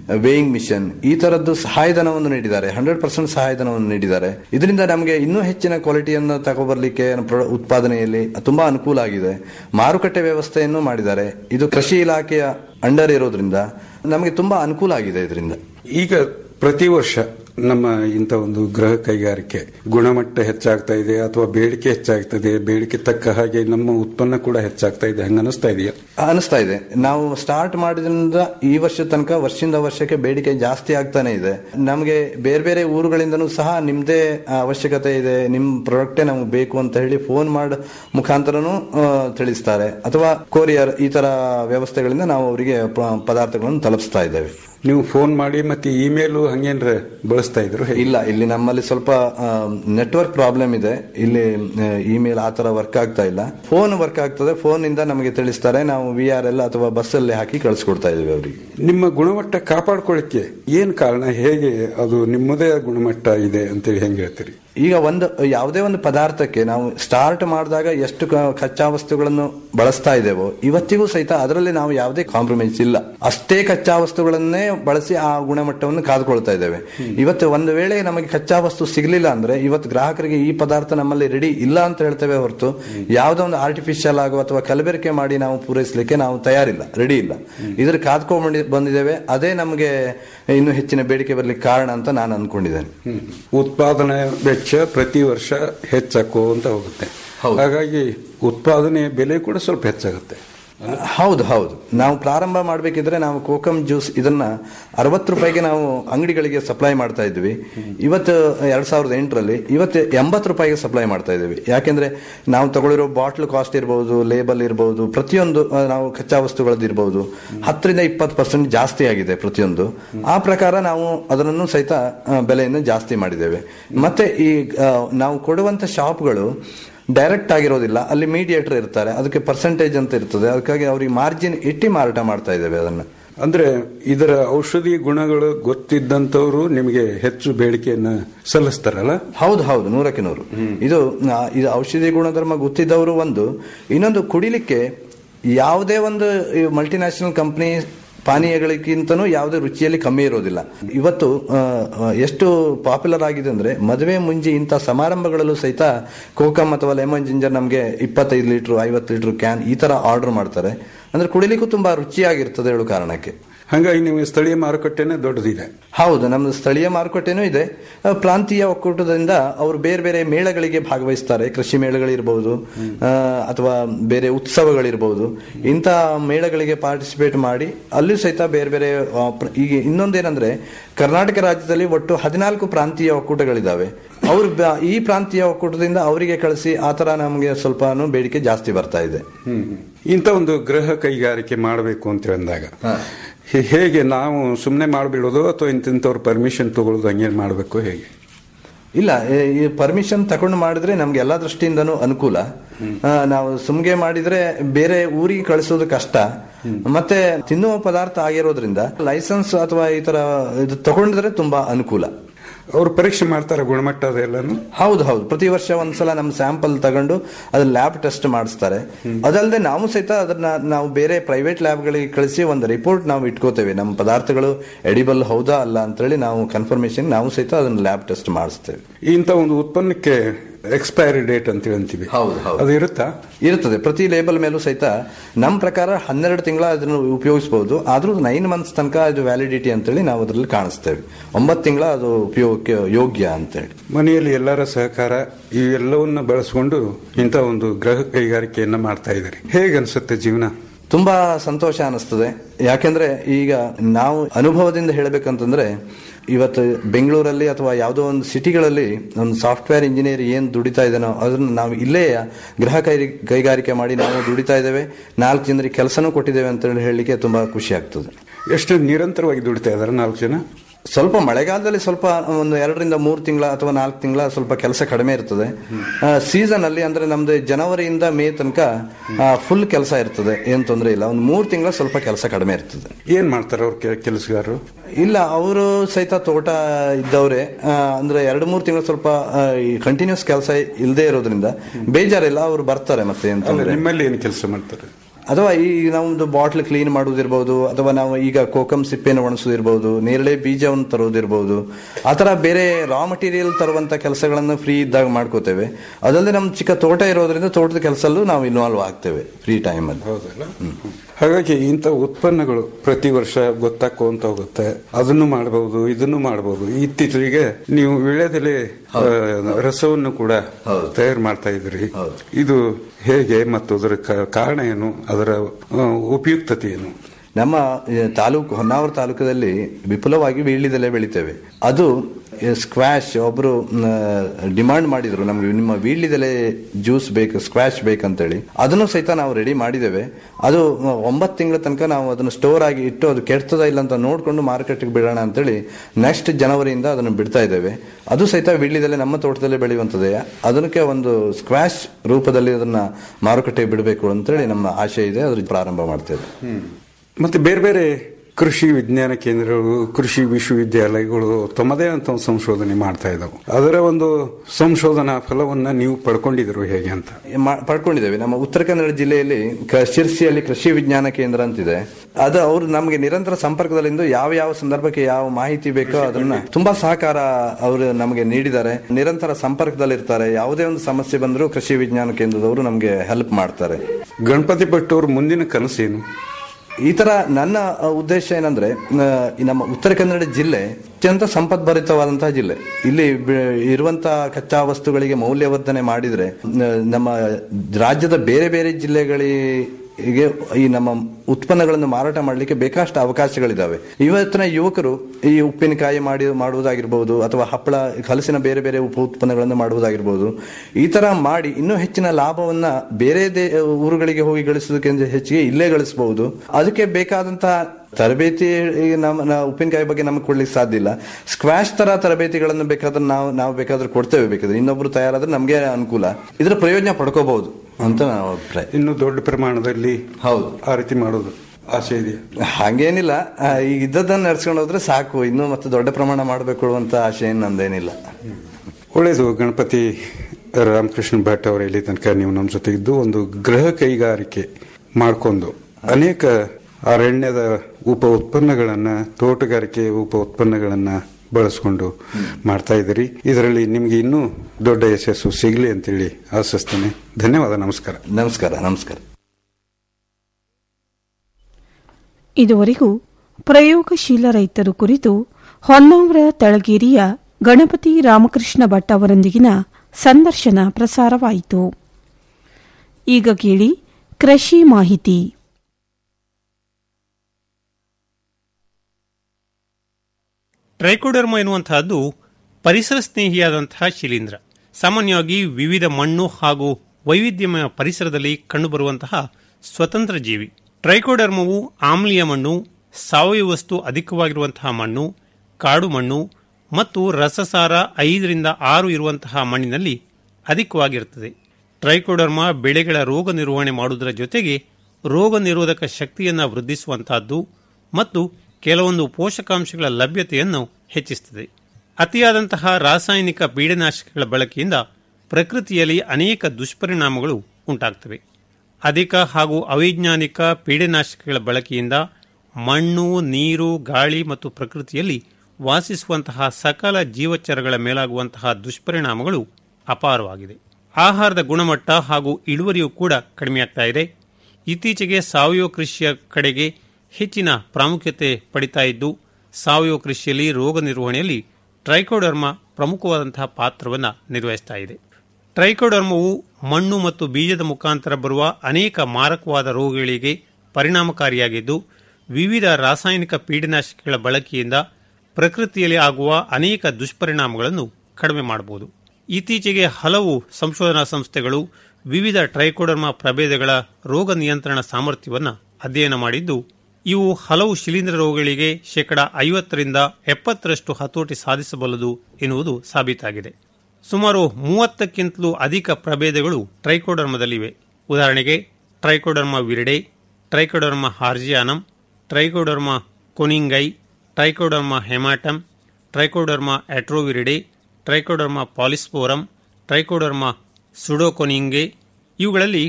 ವೇಯಿಂಗ್ ಮಿಷನ್ ಈ ತರದ್ದು ಸಹಾಯಧನವನ್ನು ನೀಡಿದ್ದಾರೆ ಹಂಡ್ರೆಡ್ ಪರ್ಸೆಂಟ್ ಸಹಾಯಧನವನ್ನು ನೀಡಿದ್ದಾರೆ ಇದರಿಂದ ನಮಗೆ ಇನ್ನೂ ಹೆಚ್ಚಿನ ಕ್ವಾಲಿಟಿಯನ್ನು ತಗೊಬರ್ಲಿಕ್ಕೆ ಪ್ರ- ಉತ್ಪಾದನೆಯಲ್ಲಿ ತುಂಬಾ ಅನುಕೂಲ ಆಗಿದೆ ಮಾರುಕಟ್ಟೆ ವ್ಯವಸ್ಥೆಯನ್ನು ಮಾಡಿದ್ದಾರೆ ಇದು ಕೃಷಿ ಇಲಾಖೆಯ ಅಂಡರ್ ಇರೋದ್ರಿಂದ ನಮಗೆ ತುಂಬಾ ಅನುಕೂಲ ಆಗಿದೆ ಇದರಿಂದ ಈಗ ಪ್ರತಿ ವರ್ಷ ನಮ್ಮ ಇಂಥ ಒಂದು ಗೃಹ ಕೈಗಾರಿಕೆ ಗುಣಮಟ್ಟ ಹೆಚ್ಚಾಗ್ತಾ ಇದೆ ಅಥವಾ ಬೇಡಿಕೆ ಹೆಚ್ಚಾಗ್ತದೆ ಬೇಡಿಕೆ ತಕ್ಕ ಹಾಗೆ ನಮ್ಮ ಉತ್ಪನ್ನ ಕೂಡ ಹೆಚ್ಚಾಗ್ತಾ ಇದೆ ಹಂಗ ಅನಿಸ್ತಾ ಇದೆಯಾ ಅನಿಸ್ತಾ ಇದೆ ನಾವು ಸ್ಟಾರ್ಟ್ ಮಾಡಿದ್ರಿಂದ ಈ ವರ್ಷ ತನಕ ವರ್ಷದಿಂದ ವರ್ಷಕ್ಕೆ ಬೇಡಿಕೆ ಜಾಸ್ತಿ ಆಗ್ತಾನೆ ಇದೆ ನಮಗೆ ಬೇರೆ ಬೇರೆ ಊರುಗಳಿಂದನೂ ಸಹ ನಿಮ್ದೇ ಅವಶ್ಯಕತೆ ಇದೆ ನಿಮ್ ಪ್ರಾಡಕ್ಟೇ ನಮ್ಗೆ ಬೇಕು ಅಂತ ಹೇಳಿ ಫೋನ್ ಮಾಡ ಮುಖಾಂತರನೂ ಆ, ತಿಳಿಸ್ತಾರೆ ಅಥವಾ ಕೊರಿಯರ್ ಈ ತರ ವ್ಯವಸ್ಥೆಗಳಿಂದ ನಾವು ಅವರಿಗೆ ಪ- ಪದಾರ್ಥಗಳನ್ನು ತಲುಪಿಸ್ತಾ ಇದ್ದೇವೆ ನೀವು ಫೋನ್ ಮಾಡಿ ಮತ್ತೆ ಇಮೇಲ್ ಹಂಗೇನ್ರ ಬಳಸ್ತಾ ಇದ್ರು ಹೇಗೆ? ಇಲ್ಲ ಇಲ್ಲಿ ನಮ್ಮಲ್ಲಿ ಸ್ವಲ್ಪ ನೆಟ್ವರ್ಕ್ ಪ್ರಾಬ್ಲಮ್ ಇದೆ ಇಲ್ಲಿ ಇಮೇಲ್ ಆ ತರ ವರ್ಕ್ ಆಗ್ತಾ ಇಲ್ಲ ಫೋನ್ ವರ್ಕ್ ಆಗ್ತದೆ ಫೋನ್ ಇಂದ ನಮಗೆ ತಿಳಿಸ್ತಾರೆ ನಾವು ವಿ ಆರ್ ಎಲ್ ಅಥವಾ ಬಸ್ ಅಲ್ಲಿ ಹಾಕಿ ಕಳಿಸ್ಕೊಡ್ತಾ ಇದೀವಿ ಅವರಿಗೆ ನಿಮ್ಮ ಗುಣಮಟ್ಟ ಕಾಪಾಡ್ಕೊಳ್ಳಿಕ್ಕೆ ಏನ್ ಕಾರಣ ಹೇಗೆ ಅದು ನಿಮ್ಮದೇ ಗುಣಮಟ್ಟ ಇದೆ ಅಂತೇಳಿ ಹೆಂಗ್ ಹೇಳ್ತೀರಿ ಈಗ ಒಂದು ಯಾವುದೇ ಒಂದು ಪದಾರ್ಥಕ್ಕೆ ನಾವು ಸ್ಟಾರ್ಟ್ ಮಾಡಿದಾಗ ಎಷ್ಟು ಕ- ಕಚ್ಚಾ ವಸ್ತುಗಳನ್ನು ಬಳಸ್ತಾ ಇದ್ದೇವೋ ಇವತ್ತಿಗೂ ಸಹಿತ ಅದರಲ್ಲಿ ನಾವು ಯಾವುದೇ ಕಾಂಪ್ರಮೈಸ್ ಇಲ್ಲ ಅಷ್ಟೇ ಕಚ್ಚಾ ವಸ್ತುಗಳನ್ನೇ ಬಳಸಿ ಆ ಗುಣಮಟ್ಟವನ್ನು ಕಾದುಕೊಳ್ತಾ ಇದ್ದೇವೆ ಇವತ್ತು ಒಂದು ವೇಳೆ ನಮಗೆ ಕಚ್ಚಾ ವಸ್ತು ಸಿಗಲಿಲ್ಲ ಅಂದ್ರೆ ಇವತ್ತು ಗ್ರಾಹಕರಿಗೆ ಈ ಪದಾರ್ಥ ನಮ್ಮಲ್ಲಿ ರೆಡಿ ಇಲ್ಲ ಅಂತ ಹೇಳ್ತೇವೆ ಹೊರತು ಯಾವುದೋ ಒಂದು ಆರ್ಟಿಫಿಷಿಯಲ್ ಆಗೋ ಅಥವಾ ಕಲಬೆರಕೆ ಮಾಡಿ ನಾವು ಪೂರೈಸಲಿಕ್ಕೆ ನಾವು ತಯಾರಿಲ್ಲ ರೆಡಿ ಇಲ್ಲ ಇದ್ರ ಕಾದ್ಕೊಂಡು ಬಂದಿದ್ದೇವೆ ಅದೇ ನಮಗೆ ಇನ್ನು ಹೆಚ್ಚಿನ ಬೇಡಿಕೆ ಬರ್ಲಿಕ್ಕೆ ಕಾರಣ ಅಂತ ನಾನು ಅನ್ಕೊಂಡಿದ್ದೇನೆ ಉತ್ಪಾದನೆ ವೆಚ್ಚ ಪ್ರತಿ ವರ್ಷ ಹೆಚ್ಚಾಕೋಂತ ಹೋಗುತ್ತೆ ಹಾಗಾಗಿ ಉತ್ಪಾದನೆ ಬೆಲೆ ಕೂಡ ಸ್ವಲ್ಪ ಹೆಚ್ಚಾಗುತ್ತೆ ಹೌದು ಹೌದು ನಾವು ಪ್ರಾರಂಭ ಮಾಡಬೇಕಿದ್ರೆ ನಾವು ಕೋಕಮ್ ಜ್ಯೂಸ್ ಇದನ್ನ ಅರವತ್ತು ರೂಪಾಯಿಗೆ ನಾವು ಅಂಗಡಿಗಳಿಗೆ ಸಪ್ಲೈ ಮಾಡ್ತಾ ಇದ್ವಿ ಇವತ್ತು ಎರಡ್ ಸಾವಿರದ ಎಂಟರಲ್ಲಿ ಇವತ್ತು ಎಂಬತ್ತು ರೂಪಾಯಿಗೆ ಸಪ್ಲೈ ಮಾಡ್ತಾ ಇದ್ದೀವಿ ಯಾಕೆಂದ್ರೆ ನಾವು ತಗೊಳ್ಳಿರೋ ಬಾಟ್ಲ್ ಕಾಸ್ಟ್ ಇರಬಹುದು ಲೇಬಲ್ ಇರಬಹುದು ಪ್ರತಿಯೊಂದು ಆ, ನಾವು ಕಚ್ಚಾ ವಸ್ತುಗಳದ್ದು ಇರಬಹುದು ಹತ್ತರಿಂದ ಇಪ್ಪತ್ತು ಪರ್ಸೆಂಟ್ ಜಾಸ್ತಿ ಆಗಿದೆ ಪ್ರತಿಯೊಂದು ಆ ಪ್ರಕಾರ ನಾವು ಅದನ್ನು ಸಹಿತ ಆ, ಬೆಲೆಯನ್ನು ಜಾಸ್ತಿ ಮಾಡಿದ್ದೇವೆ ಮತ್ತೆ ಈ ಆ, ನಾವು ಕೊಡುವಂತ ಶಾಪ್ಗಳು ಡೈರೆಕ್ಟ್ ಆಗಿರೋದಿಲ್ಲ ಅಲ್ಲಿ ಮೀಡಿಯೇಟರ್ ಇರ್ತಾರೆ ಅದಕ್ಕೆ ಪರ್ಸೆಂಟೇಜ್ ಅಂತ ಇರ್ತದೆ ಅದಕ್ಕಾಗಿ ಅವ್ರಿಗೆ ಮಾರ್ಜಿನ್ ಇಟ್ಟಿ ಮಾರಾಟ ಮಾಡ್ತಾ ಇದ್ದೇವೆ ಅದನ್ನ ಅಂದ್ರೆ ಇದರ ಔಷಧಿ ಗುಣಗಳು ಗೊತ್ತಿದ್ದಂತವರು ನಿಮಗೆ ಹೆಚ್ಚು ಬೇಡಿಕೆಯನ್ನ ಸಲ್ಲಿಸ್ತಾರಲ್ಲ ಹೌದು ಹೌದು ನೂರಕ್ಕೆ ನೂರು ಇದು ಆ, ಇದು ಔಷಧಿ ಗುಣಧರ್ಮ ಗೊತ್ತಿದ್ದವರು ಒಂದು ಇನ್ನೊಂದು ಕುಡಿಲಿಕ್ಕೆ ಯಾವುದೇ ಒಂದು ಮಲ್ಟಿನ್ಯಾಷನಲ್ ಕಂಪನಿ ಪಾನೀಯಗಳಿಗಿಂತನೂ ಯಾವುದೇ ರುಚಿಯಲ್ಲಿ ಕಮ್ಮಿ ಇರೋದಿಲ್ಲ ಇವತ್ತು ಆ, ಆ, ಎಷ್ಟು ಪಾಪ್ಯುಲರ್ ಆಗಿದೆ ಅಂದ್ರೆ ಮದುವೆ ಮುಂಜಿ ಇಂಥ ಸಮಾರಂಭಗಳಲ್ಲೂ ಸಹಿತ ಕೋಕಮ್ ಅಥವಾ ಲೆಮನ್ ಜಿಂಜರ್ ನಮಗೆ ಇಪ್ಪತ್ತೈದು ಲೀಟರ್ ಐವತ್ತು ಲೀಟರ್ ಕ್ಯಾನ್ ಈ ತರ ಆರ್ಡರ್ ಮಾಡ್ತಾರೆ ಅಂದ್ರೆ ಕುಡಿಲಿಕ್ಕೂ ತುಂಬಾ ರುಚಿಯಾಗಿರ್ತದೆ ಹೇಳೋ ಕಾರಣಕ್ಕೆ ಹಂಗಾಗಿ ನೀವು ಸ್ಥಳೀಯ ಮಾರುಕಟ್ಟೆನೇ ದೊಡ್ಡದಿದೆ ಹೌದು ನಮ್ದು ಸ್ಥಳೀಯ ಮಾರುಕಟ್ಟೆನೂ ಇದೆ ಆ, ಪ್ರಾಂತೀಯ ಒಕ್ಕೂಟದಿಂದ ಅವರು ಬೇರೆ ಬೇರೆ ಮೇಳಗಳಿಗೆ ಭಾಗವಹಿಸ್ತಾರೆ ಕೃಷಿ ಮೇಳಗಳಿರ್ಬಹುದು ಆ, ಅಥವಾ ಬೇರೆ ಉತ್ಸವಗಳಿರ್ಬಹುದು ಇಂಥ ಮೇಳಗಳಿಗೆ ಪಾರ್ಟಿಸಿಪೇಟ್ ಮಾಡಿ ಅಲ್ಲೂ ಸಹಿತ ಬೇರೆ ಬೇರೆ ಆ, ಪ್ರ- ಈಗ ಇನ್ನೊಂದೇನಂದ್ರೆ ಕರ್ನಾಟಕ ರಾಜ್ಯದಲ್ಲಿ ಒಟ್ಟು ಹದಿನಾಲ್ಕು ಪ್ರಾಂತೀಯ ಒಕ್ಕೂಟಗಳಿದಾವೆ ಅವರು ಬ- ಈ ಪ್ರಾಂತೀಯ ಒಕ್ಕೂಟದಿಂದ ಅವರಿಗೆ ಕಳಿಸಿ ಆ ತರ ನಮಗೆ ಸ್ವಲ್ಪ ಬೇಡಿಕೆ ಜಾಸ್ತಿ ಬರ್ತಾ ಇದೆ ಹ್ಮ್. ಇಂಥ ಒಂದು ಗೃಹ ಕೈಗಾರಿಕೆ ಮಾಡಬೇಕು ಅಂತ ಅಂದಾಗ ಹೇ- ಹೇಗೆ ನಾವು ಸುಮ್ಮನೆ ಮಾಡಿಬಿಡೋದು ಅಥವಾ ಇಂತಿಂಥವ್ರ ಪರ್ಮಿಷನ್ ತಗೊಳ್ಳೋದು ಹಂಗೇನು ಮಾಡಬೇಕು ಹೇಗೆ ಇಲ್ಲ ಈ- ಈ ಪರ್ಮಿಷನ್ ತಗೊಂಡು ಮಾಡಿದ್ರೆ ನಮ್ಗೆ ಎಲ್ಲಾ ದೃಷ್ಟಿಯಿಂದನೂ ಅನುಕೂಲ ಆ, ನಾವು ಸುಮ್ಗೆ ಮಾಡಿದ್ರೆ ಬೇರೆ ಊರಿಗೆ ಕಳಿಸೋದು ಕಷ್ಟ ಮತ್ತೆ ತಿನ್ನುವ ಪದಾರ್ಥ ಆಗಿರೋದ್ರಿಂದ ಲೈಸೆನ್ಸ್ ಅಥವಾ ಈ ತರ ಇದು ತಗೊಂಡಿದ್ರೆ ತುಂಬಾ ಅನುಕೂಲ ಅವ್ರು ಪರೀಕ್ಷೆ ಮಾಡ್ತಾರೆ ಗುಣಮಟ್ಟ ಅದೆಲ್ಲನು ಹೌದು ಹೌದು ಪ್ರತಿ ವರ್ಷ ಒಂದ್ಸಲ ನಮ್ಮ ಸ್ಯಾಂಪಲ್ ತಗೊಂಡು ಅದನ್ನ ಲ್ಯಾಬ್ ಟೆಸ್ಟ್ ಮಾಡಿಸ್ತಾರೆ ಅದಲ್ಲದೆ ನಾವು ಸಹಿತ ಅದನ್ನ ನಾವು ಬೇರೆ ಪ್ರೈವೇಟ್ ಲ್ಯಾಬ್ಗಳಿಗೆ ಕಳಿಸಿ ಒಂದು ರಿಪೋರ್ಟ್ ನಾವು ಇಟ್ಕೋತೇವೆ ನಮ್ಮ ಪದಾರ್ಥಗಳು ಎಡಿಬಲ್ ಹೌದಾ ಅಲ್ಲ ಅಂತೇಳಿ ನಾವು ಕನ್ಫರ್ಮೇಶನ್ ನಾವು ಸಹಿತ ಅದನ್ನ ಲ್ಯಾಬ್ ಟೆಸ್ಟ್ ಮಾಡಿಸ್ತೇವೆ ಇಂಥ ಒಂದು ಉತ್ಪನ್ನಕ್ಕೆ ಎಕ್ಸ್ಪೈರಿ ಡೇಟ್ ಅಂತ ಹೇಳ್ತೀವಿ ಹೌದು ಹೌದು ಅದು ಇರುತ್ತಾ ಇರ್ತದೆ ಪ್ರತಿ ಲೇಬಲ್ ಮೇಲೂ ಸಹಿತ ನಮ್ಮ ಪ್ರಕಾರ ಹನ್ನೆರಡು ತಿಂಗಳ ಅದನ್ನು ಉಪಯೋಗಿಸಬಹುದು ಆದ್ರೂ ನೈನ್ ಮಂತ್ಸ್ ತನಕ ಅದು ವ್ಯಾಲಿಡಿಟಿ ಅಂತೇಳಿ ನಾವು ಅದರಲ್ಲಿ ಕಾಣಿಸ್ತೇವೆ ಒಂಬತ್ತು ತಿಂಗಳ ಅದು ಉಪಯೋಗಕ್ಕೆ ಯೋಗ್ಯ ಅಂತೇಳಿ ಮನೆಯಲ್ಲಿ ಎಲ್ಲರ ಸಹಕಾರ ಇವೆಲ್ಲವನ್ನ ಬಳಸ್ಕೊಂಡು ಇಂಥ ಒಂದು ಗೃಹ ಕೈಗಾರಿಕೆಯನ್ನ ಮಾಡ್ತಾ ಇದ್ದಾರೆ ಹೇಗೆ ಅನ್ಸುತ್ತೆ ಜೀವನ ತುಂಬಾ ಸಂತೋಷ ಅನಿಸ್ತದೆ ಯಾಕೆಂದ್ರೆ ಈಗ ನಾವು ಅನುಭವದಿಂದ ಹೇಳಬೇಕಂತಂದ್ರೆ ಇವತ್ತು ಬೆಂಗಳೂರಲ್ಲಿ ಅಥವಾ ಯಾವುದೋ ಒಂದು ಸಿಟಿಗಳಲ್ಲಿ ಒಂದು ಸಾಫ್ಟ್ವೇರ್ ಇಂಜಿನಿಯರ್ ಏನ್ ದುಡಿತಾ ಇದ್ದಾನೋ ಅದನ್ನ ನಾವು ಇಲ್ಲೇ ಗೃಹ ಕೈ ಕೈಗಾರಿಕೆ ಮಾಡಿ ನಾವು ದುಡಿತಾ ಇದ್ದೇವೆ ನಾಲ್ಕು ಜನರಿಗೆ ಕೆಲಸನೂ ಕೊಟ್ಟಿದ್ದೇವೆ ಅಂತ ಹೇಳಿ ಹೇಳಲಿಕ್ಕೆ ತುಂಬಾ ಖುಷಿ ಆಗ್ತದೆ ಎಷ್ಟು ನಿರಂತರವಾಗಿ ದುಡಿತಾ ಇದಾರೆ ನಾಲ್ಕು ಜನ ಸ್ವಲ್ಪ ಮಳೆಗಾಲದಲ್ಲಿ ಸ್ವಲ್ಪ ಒಂದು ಎರಡರಿಂದ ಮೂರು ತಿಂಗಳ ಅಥವಾ ನಾಲ್ಕು ತಿಂಗಳ ಸ್ವಲ್ಪ ಕೆಲಸ ಕಡಿಮೆ ಇರ್ತದೆ ಸೀಸನ್ ಅಲ್ಲಿ ಅಂದ್ರೆ ನಮ್ದು ಜನವರಿಯಿಂದ ಮೇ ತನಕ ಫುಲ್ ಕೆಲಸ ಇರ್ತದೆ ಏನ್ ತೊಂದರೆ ಇಲ್ಲ ಒಂದು ಮೂರು ತಿಂಗಳ ಸ್ವಲ್ಪ ಕೆಲಸ ಕಡಿಮೆ ಇರ್ತದೆ ಏನ್ ಮಾಡ್ತಾರೆ ಅವ್ರ ಕೆಲಸಗಾರರು ಇಲ್ಲ ಅವರು ಸಹಿತ ತೋಟ ಇದ್ದವ್ರೆ ಆ, ಅಂದ್ರೆ ಎರಡು ಮೂರು ತಿಂಗಳು ಸ್ವಲ್ಪ ಕಂಟಿನ್ಯೂಸ್ ಕೆಲಸ ಇಲ್ಲದೆ ಇರೋದ್ರಿಂದ ಬೇಜಾರಿಲ್ಲ ಅವ್ರು ಬರ್ತಾರೆ ಮತ್ತೆ ಏನ್ ಅಲ್ಲ ತೊಂದ್ರೆ ನಿಮ್ಮಲ್ಲಿ ಏನು ಕೆಲಸ ಮಾಡ್ತಾರೆ ಅಥವಾ ಈ ನಮ್ದು ಬಾಟ್ಲ್ ಕ್ಲೀನ್ ಮಾಡುವುದಿರ್ಬೋದು ಅಥವಾ ನಾವು ಈಗ ಕೋಕಮ್ ಸಿಪ್ಪೆಯನ್ನು ಒಣಸುವುದಿರ್ಬೋದು ನೇರಳೆ ಬೀಜವನ್ನು ತರುವುದಿರ್ಬೋದು ಆ ಥರ ಬೇರೆ ರಾ ಮಟೀರಿಯಲ್ ತರುವಂತ ಕೆಲಸಗಳನ್ನು ಫ್ರೀ ಇದ್ದಾಗ ಮಾಡ್ಕೋತೇವೆ ಅದಲ್ಲದೆ ನಮ್ಮ ಚಿಕ್ಕ ತೋಟ ಇರೋದ್ರಿಂದ ತೋಟದ ಕೆಲಸಲ್ಲೂ ನಾವು ಇನ್ವಾಲ್ವ್ ಆಗ್ತೇವೆ ಫ್ರೀ ಟೈಮಲ್ಲಿ ಹೌದಲ್ಲ ಹಾಗಾಗಿ ಇಂಥ ಉತ್ಪನ್ನಗಳು ಪ್ರತಿ ವರ್ಷ ಗೊತ್ತಾಕೋಂತ ಹೋಗುತ್ತೆ ಅದನ್ನು ಮಾಡಬಹುದು ಇದನ್ನು ಮಾಡಬಹುದು ಇತ್ತೀಚೆಗೆ ನೀವು ವಿಳ್ಯದೆಲೆ ಆ, ರಸವನ್ನು ಕೂಡ ತಯಾರು ಮಾಡ್ತಾ ಇದ್ರಿ ಇದು ಹೇಗೆ ಮತ್ತು ಅದರ ಕ- ಕಾರಣ ಏನು ಅದರ ಆ, ಉಪಯುಕ್ತತೆ ಏನು ನಮ್ಮ ಆ, ತಾಲೂಕು ಹೊನ್ನಾವರ ತಾಲೂಕದಲ್ಲಿ ವಿಪುಲವಾಗಿ ವೀಳ್ಯದೆಲೆ ಬೆಳಿತೇವೆ ಅದು ಸ್ಕ್ವಾಶ್ ಒಬ್ರು ಡಿಮಾಂಡ್ ಮಾಡಿದ್ರು ನಮ್ಗೆ ನಿಮ್ಮ ವೀಳ್ಯದೆಲೆ ಜ್ಯೂಸ್ ಬೇಕು ಸ್ಕ್ವಾಶ್ ಬೇಕಂತೇಳಿ ಅದನ್ನು ಸಹಿತ ನಾವು ರೆಡಿ ಮಾಡಿದ್ದೇವೆ ಅದು ಒಂಬತ್ತು ತಿಂಗಳ ತನಕ ನಾವು ಅದನ್ನು ಸ್ಟೋರ್ ಆಗಿ ಇಟ್ಟು ಅದು ಕೆಡ್ತದ ಇಲ್ಲ ಅಂತ ನೋಡ್ಕೊಂಡು ಮಾರ್ಕೆಟ್ಗೆ ಬಿಡೋಣ ಅಂತೇಳಿ ನೆಕ್ಸ್ಟ್ ಜನವರಿಯಿಂದ ಅದನ್ನು ಬಿಡ್ತಾ ಇದ್ದೇವೆ ಅದು ಸಹಿತ ವೀಳ್ಯದೆಲೆ ನಮ್ಮ ತೋಟದಲ್ಲೇ ಬೆಳೆಯುವಂಥದ್ದೇ ಅದಕ್ಕೆ ಒಂದು ಸ್ಕ್ವಾಶ್ ರೂಪದಲ್ಲಿ ಅದನ್ನ ಮಾರುಕಟ್ಟೆಗೆ ಬಿಡಬೇಕು ಅಂತೇಳಿ ನಮ್ಮ ಆಶೆ ಇದೆ ಅದ್ರ ಪ್ರಾರಂಭ ಮಾಡ್ತೇವೆ ಮತ್ತೆ ಬೇರೆ ಬೇರೆ ಕೃಷಿ ವಿಜ್ಞಾನ ಕೇಂದ್ರಗಳು ಕೃಷಿ ವಿಶ್ವವಿದ್ಯಾಲಯಗಳು ತಮ್ಮದೇ ಅಂತ ಒಂದು ಸಂಶೋಧನೆ ಮಾಡ್ತಾ ಇದಾವೆ ಅದರ ಒಂದು ಸಂಶೋಧನಾ ಫಲವನ್ನ ನೀವು ಪಡ್ಕೊಂಡಿದ್ರು ಹೇಗೆ ಅಂತ ಮಾ- ಪಡ್ಕೊಂಡಿದ್ದೇವೆ ನಮ್ಮ ಉತ್ತರ ಕನ್ನಡ ಜಿಲ್ಲೆಯಲ್ಲಿ ಕ- ಶಿರ್ಸಿಯಲ್ಲಿ ಕೃಷಿ ವಿಜ್ಞಾನ ಕೇಂದ್ರ ಅಂತಿದೆ ಅದು ಅವರು ನಮಗೆ ನಿರಂತರ ಸಂಪರ್ಕದಲ್ಲಿಂದು ಯಾವ ಯಾವ ಸಂದರ್ಭಕ್ಕೆ ಯಾವ ಮಾಹಿತಿ ಬೇಕೋ ಅದನ್ನ ತುಂಬಾ ಸಹಕಾರ ಅವರು ನಮಗೆ ನೀಡಿದ್ದಾರೆ ನಿರಂತರ ಸಂಪರ್ಕದಲ್ಲಿರ್ತಾರೆ ಯಾವುದೇ ಒಂದು ಸಮಸ್ಯೆ ಬಂದರೂ ಕೃಷಿ ವಿಜ್ಞಾನ ಕೇಂದ್ರದವರು ನಮಗೆ ಹೆಲ್ಪ್ ಮಾಡ್ತಾರೆ ಗಣಪತಿ ಭಟ್ ಅವ್ರ ಮುಂದಿನ ಕನಸೇನು ಈ ತರ ನನ್ನ ಅ, ಉದ್ದೇಶ ಏನಂದ್ರೆ ಆ, ಈ ನಮ್ಮ ಉತ್ತರ ಕನ್ನಡ ಜಿಲ್ಲೆ ಅತ್ಯಂತ ಸಂಪದ್ಭರಿತವಾದಂತಹ ಜಿಲ್ಲೆ ಇಲ್ಲಿ ಬೆ- ಇರುವಂತಹ ಕಚ್ಚಾ ವಸ್ತುಗಳಿಗೆ ಮೌಲ್ಯವರ್ಧನೆ ಮಾಡಿದ್ರೆ ಆ, ನಮ್ಮ ರಾಜ್ಯದ ಬೇರೆ ಬೇರೆ ಜಿಲ್ಲೆಗಳಿಗೆ ಈ ನಮ್ಮ ಉತ್ಪನ್ನಗಳನ್ನು ಮಾರಾಟ ಮಾಡಲಿಕ್ಕೆ ಬೇಕಷ್ಟು ಅವಕಾಶಗಳಿದಾವೆ ಇವತ್ತಿನ ಯುವಕರು ಈ ಉಪ್ಪಿನಕಾಯಿ ಮಾಡಿ ಮಾಡುವುದಾಗಿರ್ಬೋದು ಅಥವಾ ಹಪ್ಪಳ ಹಲಸಿನ ಬೇರೆ ಬೇರೆ ಉಪ ಉತ್ಪನ್ನಗಳನ್ನು ಮಾಡುವುದಾಗಿರ್ಬೋದು ಈ ತರ ಮಾಡಿ ಇನ್ನೂ ಹೆಚ್ಚಿನ ಲಾಭವನ್ನ ಬೇರೆ ದೇ ಊರುಗಳಿಗೆ ಹೋಗಿ ಗಳಿಸೋದಕ್ಕಿಂತ ಹೆಚ್ಚಿಗೆ ಇಲ್ಲೇ ಗಳಿಸಬಹುದು ಅದಕ್ಕೆ ಬೇಕಾದಂತಹ ತರಬೇತಿ ಈಗ ನಮ್ಮ ನಾವು ಉಪ್ಪಿನಕಾಯಿ ಬಗ್ಗೆ ನಮಗೆ ಕೊಡ್ಲಿಕ್ಕೆ ಸಾಧ್ಯ ಇಲ್ಲ ಸ್ಕ್ವಾಶ್ ತರ ತರಬೇತಿಗಳನ್ನು ಬೇಕಾದ್ರೆ ನಾವು ನಾವು ಬೇಕಾದ್ರೆ ಕೊಡ್ತೇವೆ ಬೇಕಾದ್ರೆ ಇನ್ನೊಬ್ರು ತಯಾರಾದ್ರೆ ನಮಗೆ ಅನುಕೂಲ ಇದರ ಪ್ರಯೋಜನ ಪಡ್ಕೋಬಹುದು ಅಂತ ನಾವು ಅಭಿಪ್ರಾಯ ಇನ್ನು ದೊಡ್ಡ ಪ್ರಮಾಣದಲ್ಲಿ ಹೌದು ಆ ರೀತಿ ಮಾಡೋದು ಆಸೆ ಇದೆ ಹಾಗೇನಿಲ್ಲ ಆ, ಈಗ ಇದ್ದದನ್ನ ನಡ್ಸ್ಕೊಂಡು ಹೋದ್ರೆ ಸಾಕು ಇನ್ನೂ ಮತ್ತೆ ದೊಡ್ಡ ಪ್ರಮಾಣ ಮಾಡಬೇಕು ಅಂತ ಆಶೆ ಏನು ನಂದೇನಿಲ್ಲ ಒಳ್ಳೆಯದು ಗಣಪತಿ ರಾಮಕೃಷ್ಣ ಭಟ್ ಅವರ ಇಲ್ಲಿ ತನಕ ನೀವು ನಮ್ಮ ಜೊತೆ ಇದ್ದು ಒಂದು ಗೃಹ ಕೈಗಾರಿಕೆ ಮಾಡಿಕೊಂಡು ಅನೇಕ ಅರಣ್ಯದ ಉಪ ಉತ್ಪನ್ನಗಳನ್ನ ತೋಟಗಾರಿಕೆ ಉಪ ಉತ್ಪನ್ನಗಳನ್ನ ಬಳಸ್ಕೊಂಡು ಮಾಡ್ತಾ ಇದ್ದೀರಿ ಇದರಲ್ಲಿ ನಿಮ್ಗೆ ಇನ್ನೂ ದೊಡ್ಡ ಯಶಸ್ಸು ಸಿಗಲಿ ಅಂತೇಳಿ ಆಶಿಸ್ತೇನೆ ಧನ್ಯವಾದ ನಮಸ್ಕಾರ ನಮಸ್ಕಾರ ನಮಸ್ಕಾರ ಇದುವರೆಗೂ ಪ್ರಯೋಗಶೀಲ ರೈತರು ಕುರಿತು ಹೊನ್ನಾವರ ತಳಗೇರಿಯ ಗಣಪತಿ ರಾಮಕೃಷ್ಣ ಭಟ್ ಅವರೊಂದಿಗಿನ ಸಂದರ್ಶನ ಪ್ರಸಾರವಾಯಿತು ಈಗ ಕೇಳಿ ಕೃಷಿ ಮಾಹಿತಿ ಟ್ರೈಕೋಡರ್ಮ ಎನ್ನುವಂತಹದ್ದು ಪರಿಸರ ಸ್ನೇಹಿಯಾದಂತಹ ಶಿಲೀಂಧ್ರ ಸಾಮಾನ್ಯವಾಗಿ ವಿವಿಧ ಮಣ್ಣು ಹಾಗೂ ವೈವಿಧ್ಯಮಯ ಪರಿಸರದಲ್ಲಿ ಕಂಡುಬರುವಂತಹ ಸ್ವತಂತ್ರ ಜೀವಿ ಟ್ರೈಕೋಡರ್ಮವು ಆಮ್ಲೀಯ ಮಣ್ಣು ಸಾವಯವ ವಸ್ತು ಅಧಿಕವಾಗಿರುವಂತಹ ಮಣ್ಣು ಕಾಡು ಮಣ್ಣು ಮತ್ತು ರಸಸಾರ ಐದರಿಂದ ಆರು ಇರುವಂತಹ ಮಣ್ಣಿನಲ್ಲಿ ಅಧಿಕವಾಗಿರುತ್ತದೆ ಟ್ರೈಕೋಡರ್ಮ ಬೆಳೆಗಳ ರೋಗ ನಿರ್ವಹಣೆ ಮಾಡುವುದರ ಜೊತೆಗೆ ರೋಗ ನಿರೋಧಕ ಶಕ್ತಿಯನ್ನು ವೃದ್ಧಿಸುವಂತಹದ್ದು ಮತ್ತು ಕೆಲವೊಂದು ಪೋಷಕಾಂಶಗಳ ಲಭ್ಯತೆಯನ್ನು ಹೆಚ್ಚಿಸುತ್ತದೆ ಅತಿಯಾದಂತಹ ರಾಸಾಯನಿಕ ಪೀಡನಾಶಕಗಳ ಬಳಕೆಯಿಂದ ಪ್ರಕೃತಿಯಲ್ಲಿ ಅನೇಕ ದುಷ್ಪರಿಣಾಮಗಳು ಉಂಟಾಗ್ತವೆ ಅಧಿಕ ಹಾಗೂ ಅವೈಜ್ಞಾನಿಕ ಪೀಡನಾಶಕಗಳ ಬಳಕೆಯಿಂದ ಮಣ್ಣು ನೀರು ಗಾಳಿ ಮತ್ತು ಪ್ರಕೃತಿಯಲ್ಲಿ ವಾಸಿಸುವಂತಹ ಸಕಲ ಜೀವಚರಗಳ ಮೇಲಾಗುವಂತಹ ದುಷ್ಪರಿಣಾಮಗಳು ಅಪಾರವಾಗಿದೆ ಆಹಾರದ ಗುಣಮಟ್ಟ ಹಾಗೂ ಇಳುವರಿಯೂ ಕೂಡ ಕಡಿಮೆಯಾಗ್ತಾ ಇದೆ ಇತ್ತೀಚೆಗೆ ಸಾವಯವ ಕೃಷಿಯ ಕಡೆಗೆ ಹೆಚ್ಚಿನ ಪ್ರಾಮುಖ್ಯತೆ ಪಡಿತಾ ಇದ್ದು ಸಾವಯವ ಕೃಷಿಯಲ್ಲಿ ರೋಗ ನಿರ್ವಹಣೆಯಲ್ಲಿ ಟ್ರೈಕೋಡರ್ಮ ಪ್ರಮುಖವಾದಂತಹ ಪಾತ್ರವನ್ನು ನಿರ್ವಹಿಸ್ತಾ ಇದೆ ಟ್ರೈಕೋಡರ್ಮವು ಮಣ್ಣು ಮತ್ತು ಬೀಜದ ಮುಖಾಂತರ ಬರುವ ಅನೇಕ ಮಾರಕವಾದ ರೋಗಗಳಿಗೆ ಪರಿಣಾಮಕಾರಿಯಾಗಿದ್ದು ವಿವಿಧ ರಾಸಾಯನಿಕ ಪೀಡನಾಶಕಗಳ ಬಳಕೆಯಿಂದ ಪ್ರಕೃತಿಯಲ್ಲಿ ಆಗುವ ಅನೇಕ ದುಷ್ಪರಿಣಾಮಗಳನ್ನು ಕಡಿಮೆ ಮಾಡಬಹುದು ಇತ್ತೀಚೆಗೆ ಹಲವು ಸಂಶೋಧನಾ ಸಂಸ್ಥೆಗಳು ವಿವಿಧ ಟ್ರೈಕೋಡರ್ಮ ಪ್ರಭೇದಗಳ ರೋಗ ನಿಯಂತ್ರಣ ಸಾಮರ್ಥ್ಯವನ್ನು ಅಧ್ಯಯನ ಮಾಡಿದ್ದು ಇವು ಹಲವು ಶಿಲೀಂಧ್ರ ರೋಗಗಳಿಗೆ ಶೇಕಡ ಐವತ್ತರಿಂದ ಎಪ್ಪತ್ತರಷ್ಟು ಹತೋಟಿ ಸಾಧಿಸಬಲ್ಲದು ಎನ್ನುವುದು ಸಾಬೀತಾಗಿದೆ ಸುಮಾರು ಮೂವತ್ತಕ್ಕಿಂತಲೂ ಅಧಿಕ ಪ್ರಭೇದಗಳು ಟ್ರೈಕೋಡರ್ಮದಲ್ಲಿವೆ ಉದಾಹರಣೆಗೆ Trichoderma viride Trichoderma harzianum Trichoderma koningii Trichoderma hamatum Trichoderma atroviride Trichoderma polysporum Trichoderma pseudokoningii ಇವುಗಳಲ್ಲಿ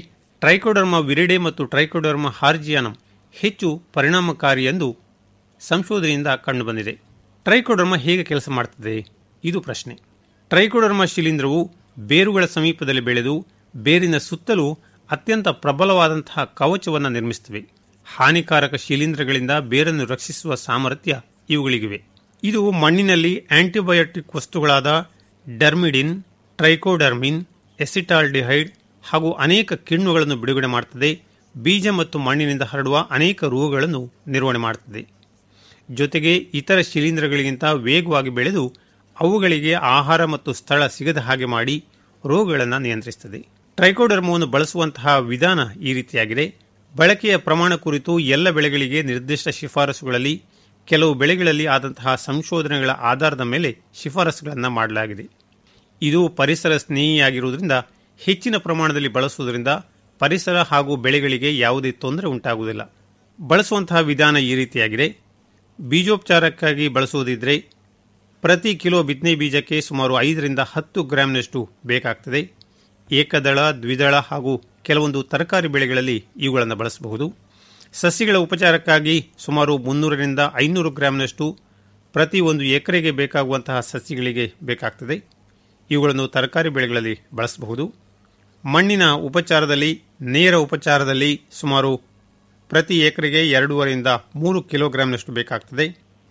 ಟ್ರೈಕೋಡರ್ಮ ವಿರಿಡೆ ಮತ್ತು ಟ್ರೈಕೋಡರ್ಮ ಹಾರ್ಜಿಯಾನಮ್ ಹೆಚ್ಚು ಪರಿಣಾಮಕಾರಿ ಎಂದು ಸಂಶೋಧನೆಯಿಂದ ಕಂಡುಬಂದಿದೆ ಟ್ರೈಕೋಡರ್ಮ ಹೇಗೆ ಕೆಲಸ ಮಾಡುತ್ತದೆ ಇದು ಪ್ರಶ್ನೆ ಟ್ರೈಕೋಡರ್ಮ ಶಿಲೀಂಧ್ರವು ಬೇರುಗಳ ಸಮೀಪದಲ್ಲಿ ಬೆಳೆದು ಬೇರಿನ ಸುತ್ತಲೂ ಅತ್ಯಂತ ಪ್ರಬಲವಾದಂತಹ ಕವಚವನ್ನು ನಿರ್ಮಿಸುತ್ತವೆ ಹಾನಿಕಾರಕ ಶಿಲೀಂಧ್ರಗಳಿಂದ ಬೇರನ್ನು ರಕ್ಷಿಸುವ ಸಾಮರ್ಥ್ಯ ಇವುಗಳಿಗಿವೆ ಇದು ಮಣ್ಣಿನಲ್ಲಿ ಆಂಟಿಬಯೋಟಿಕ್ ವಸ್ತುಗಳಾದ ಡರ್ಮಿಡಿನ್ ಟ್ರೈಕೋಡರ್ಮಿನ್ ಎಸಿಟಾಲ್ಡಿಹೈಡ್ ಹಾಗೂ ಅನೇಕ ಕಿಣ್ವಗಳನ್ನು ಬಿಡುಗಡೆ ಮಾಡುತ್ತದೆ ಬೀಜ ಮತ್ತು ಮಣ್ಣಿನಿಂದ ಹರಡುವ ಅನೇಕ ರೋಗಗಳನ್ನು ನಿರ್ವಹಣೆ ಮಾಡುತ್ತದೆ ಜೊತೆಗೆ ಇತರ ಶಿಲೀಂಧ್ರಗಳಿಗಿಂತ ವೇಗವಾಗಿ ಬೆಳೆದು ಅವುಗಳಿಗೆ ಆಹಾರ ಮತ್ತು ಸ್ಥಳ ಸಿಗದ ಹಾಗೆ ಮಾಡಿ ರೋಗಗಳನ್ನು ನಿಯಂತ್ರಿಸುತ್ತದೆ ಟ್ರೈಕೋಡರ್ಮವನ್ನು ಬಳಸುವಂತಹ ವಿಧಾನ ಈ ರೀತಿಯಾಗಿದೆ ಬಳಕೆಯ ಪ್ರಮಾಣ ಕುರಿತು ಎಲ್ಲ ಬೆಳೆಗಳಿಗೆ ನಿರ್ದಿಷ್ಟ ಶಿಫಾರಸುಗಳಲ್ಲಿ ಕೆಲವು ಬೆಳೆಗಳಲ್ಲಿ ಆದಂತಹ ಸಂಶೋಧನೆಗಳ ಆಧಾರದ ಮೇಲೆ ಶಿಫಾರಸುಗಳನ್ನು ಮಾಡಲಾಗಿದೆ ಇದು ಪರಿಸರ ಸ್ನೇಹಿಯಾಗಿರುವುದರಿಂದ ಹೆಚ್ಚಿನ ಪ್ರಮಾಣದಲ್ಲಿ ಬಳಸುವುದರಿಂದ ಪರಿಸರ ಹಾಗೂ ಬೆಳೆಗಳಿಗೆ ಯಾವುದೇ ತೊಂದರೆ ಉಂಟಾಗುವುದಿಲ್ಲ ಬಳಸುವಂತಹ ವಿಧಾನ ಈ ರೀತಿಯಾಗಿದೆ ಬೀಜೋಪಚಾರಕ್ಕಾಗಿ ಬಳಸುವುದಿದ್ರೆ ಪ್ರತಿ ಕಿಲೋ ಬಿತ್ತನೆ ಬೀಜಕ್ಕೆ ಸುಮಾರು ಐದರಿಂದ ಹತ್ತು ಗ್ರಾಂನಷ್ಟು ಬೇಕಾಗ್ತದೆ ಏಕದಳ ದ್ವಿದಳ ಹಾಗೂ ಕೆಲವೊಂದು ತರಕಾರಿ ಬೆಳೆಗಳಲ್ಲಿ ಇವುಗಳನ್ನು ಬಳಸಬಹುದು ಸಸಿಗಳ ಉಪಚಾರಕ್ಕಾಗಿ ಸುಮಾರು ಮುನ್ನೂರರಿಂದ ಐನೂರು ಗ್ರಾಂನಷ್ಟು ಪ್ರತಿ ಒಂದು ಎಕರೆಗೆ ಬೇಕಾಗುವಂತಹ ಸಸಿಗಳಿಗೆ ಬೇಕಾಗ್ತದೆ ಇವುಗಳನ್ನು ತರಕಾರಿ ಬೆಳೆಗಳಲ್ಲಿ ಬಳಸಬಹುದು ಮಣ್ಣಿನ ಉಪಚಾರದಲ್ಲಿ ನೇರ ಉಪಚಾರದಲ್ಲಿ ಸುಮಾರು ಪ್ರತಿ ಎಕರೆಗೆ ಎರಡೂವರೆಯಿಂದ ಮೂರು ಕಿಲೋಗ್ರಾಂನಷ್ಟು ಬೇಕಾಗ್ತದೆ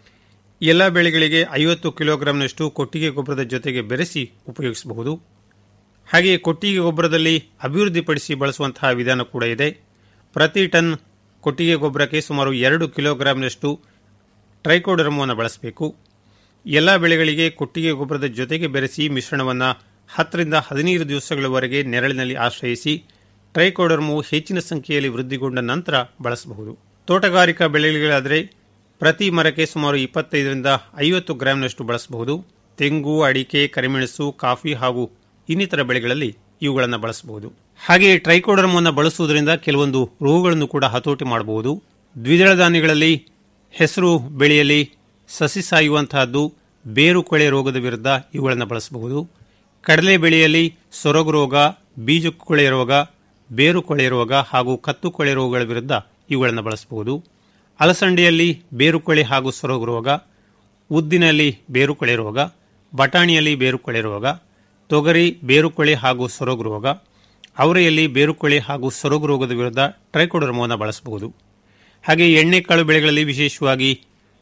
ಎಲ್ಲ ಬೆಳೆಗಳಿಗೆ ಐವತ್ತು ಕಿಲೋಗ್ರಾಂನಷ್ಟು ಕೊಟ್ಟಿಗೆ ಗೊಬ್ಬರದ ಜೊತೆಗೆ ಬೆರೆಸಿ ಉಪಯೋಗಿಸಬಹುದು ಹಾಗೆಯೇ ಕೊಟ್ಟಿಗೆ ಗೊಬ್ಬರದಲ್ಲಿ ಅಭಿವೃದ್ಧಿಪಡಿಸಿ ಬಳಸುವಂತಹ ವಿಧಾನ ಕೂಡ ಇದೆ ಪ್ರತಿ ಟನ್ ಕೊಟ್ಟಿಗೆ ಗೊಬ್ಬರಕ್ಕೆ ಸುಮಾರು ಎರಡು ಕಿಲೋಗ್ರಾಂನಷ್ಟು ಟ್ರೈಕೋಡರ್ಮವನ್ನು ಬಳಸಬೇಕು ಎಲ್ಲ ಬೆಳೆಗಳಿಗೆ ಕೊಟ್ಟಿಗೆ ಗೊಬ್ಬರದ ಜೊತೆಗೆ ಬೆರೆಸಿ ಮಿಶ್ರಣವನ್ನು ಹತ್ತರಿಂದ ಹದಿನೈದು ದಿವಸಗಳವರೆಗೆ ನೆರಳಿನಲ್ಲಿ ಆಶ್ರಯಿಸಿ ಟ್ರೈಕೋಡರ್ಮವು ಹೆಚ್ಚಿನ ಸಂಖ್ಯೆಯಲ್ಲಿ ವೃದ್ಧಿಗೊಂಡ ನಂತರ ಬಳಸಬಹುದು ತೋಟಗಾರಿಕಾ ಬೆಳೆಗಳಾದರೆ ಪ್ರತಿ ಮರಕ್ಕೆ ಸುಮಾರು ಇಪ್ಪತ್ತೈದರಿಂದ ಐವತ್ತು ಗ್ರಾಂನಷ್ಟು ಬಳಸಬಹುದು ತೆಂಗು ಅಡಿಕೆ ಕರಿಮೆಣಸು ಕಾಫಿ ಹಾಗೂ ಇನ್ನಿತರ ಬೆಳೆಗಳಲ್ಲಿ ಇವುಗಳನ್ನು ಬಳಸಬಹುದು ಹಾಗೆಯೇ ಟ್ರೈಕೋಡರ್ಮವನ್ನು ಬಳಸುವುದರಿಂದ ಕೆಲವೊಂದು ರೋಗಗಳನ್ನು ಕೂಡ ಹತೋಟಿ ಮಾಡಬಹುದು ದ್ವಿದಳ ಧಾನ್ಯಗಳಲ್ಲಿ ಹೆಸರು ಬೆಳೆಯಲ್ಲಿ ಸಸಿ ಸಾಯುವಂತಹದ್ದು ಬೇರು ಕೊಳೆ ರೋಗದ ವಿರುದ್ಧ ಇವುಗಳನ್ನು ಬಳಸಬಹುದು ಕಡಲೆ ಬೆಳೆಯಲ್ಲಿ ಸೊರಗು ರೋಗ ಬೀಜ ಕೊಳೆ ರೋಗ ಬೇರು ಕೊಳೆ ರೋಗ ಹಾಗೂ ಕತ್ತು ಕೊಳೆ ರೋಗಗಳ ವಿರುದ್ಧ ಇವುಗಳನ್ನು ಬಳಸಬಹುದು ಅಲಸಂಡೆಯಲ್ಲಿ ಬೇರು ಕೊಳೆ ಹಾಗೂ ಸೊರಗು ರೋಗ ಉದ್ದಿನಲ್ಲಿ ಬೇರು ಕೊಳೆ ರೋಗ ಬಟಾಣಿಯಲ್ಲಿ ಬೇರು ಕೊಳೆ ರೋಗ ತೊಗರಿ ಬೇರುಕೊಳೆ ಹಾಗೂ ಸೊರಗು ರೋಗ ಅವರೆಯಲ್ಲಿ ಬೇರುಕೊಳೆ ಹಾಗೂ ಸೊರಗು ರೋಗದ ವಿರುದ್ಧ ಟ್ರೈಕೋಡರ್ಮವನ್ನು ಬಳಸಬಹುದು ಹಾಗೆ ಎಣ್ಣೆಕಾಳು ಬೆಳೆಗಳಲ್ಲಿ ವಿಶೇಷವಾಗಿ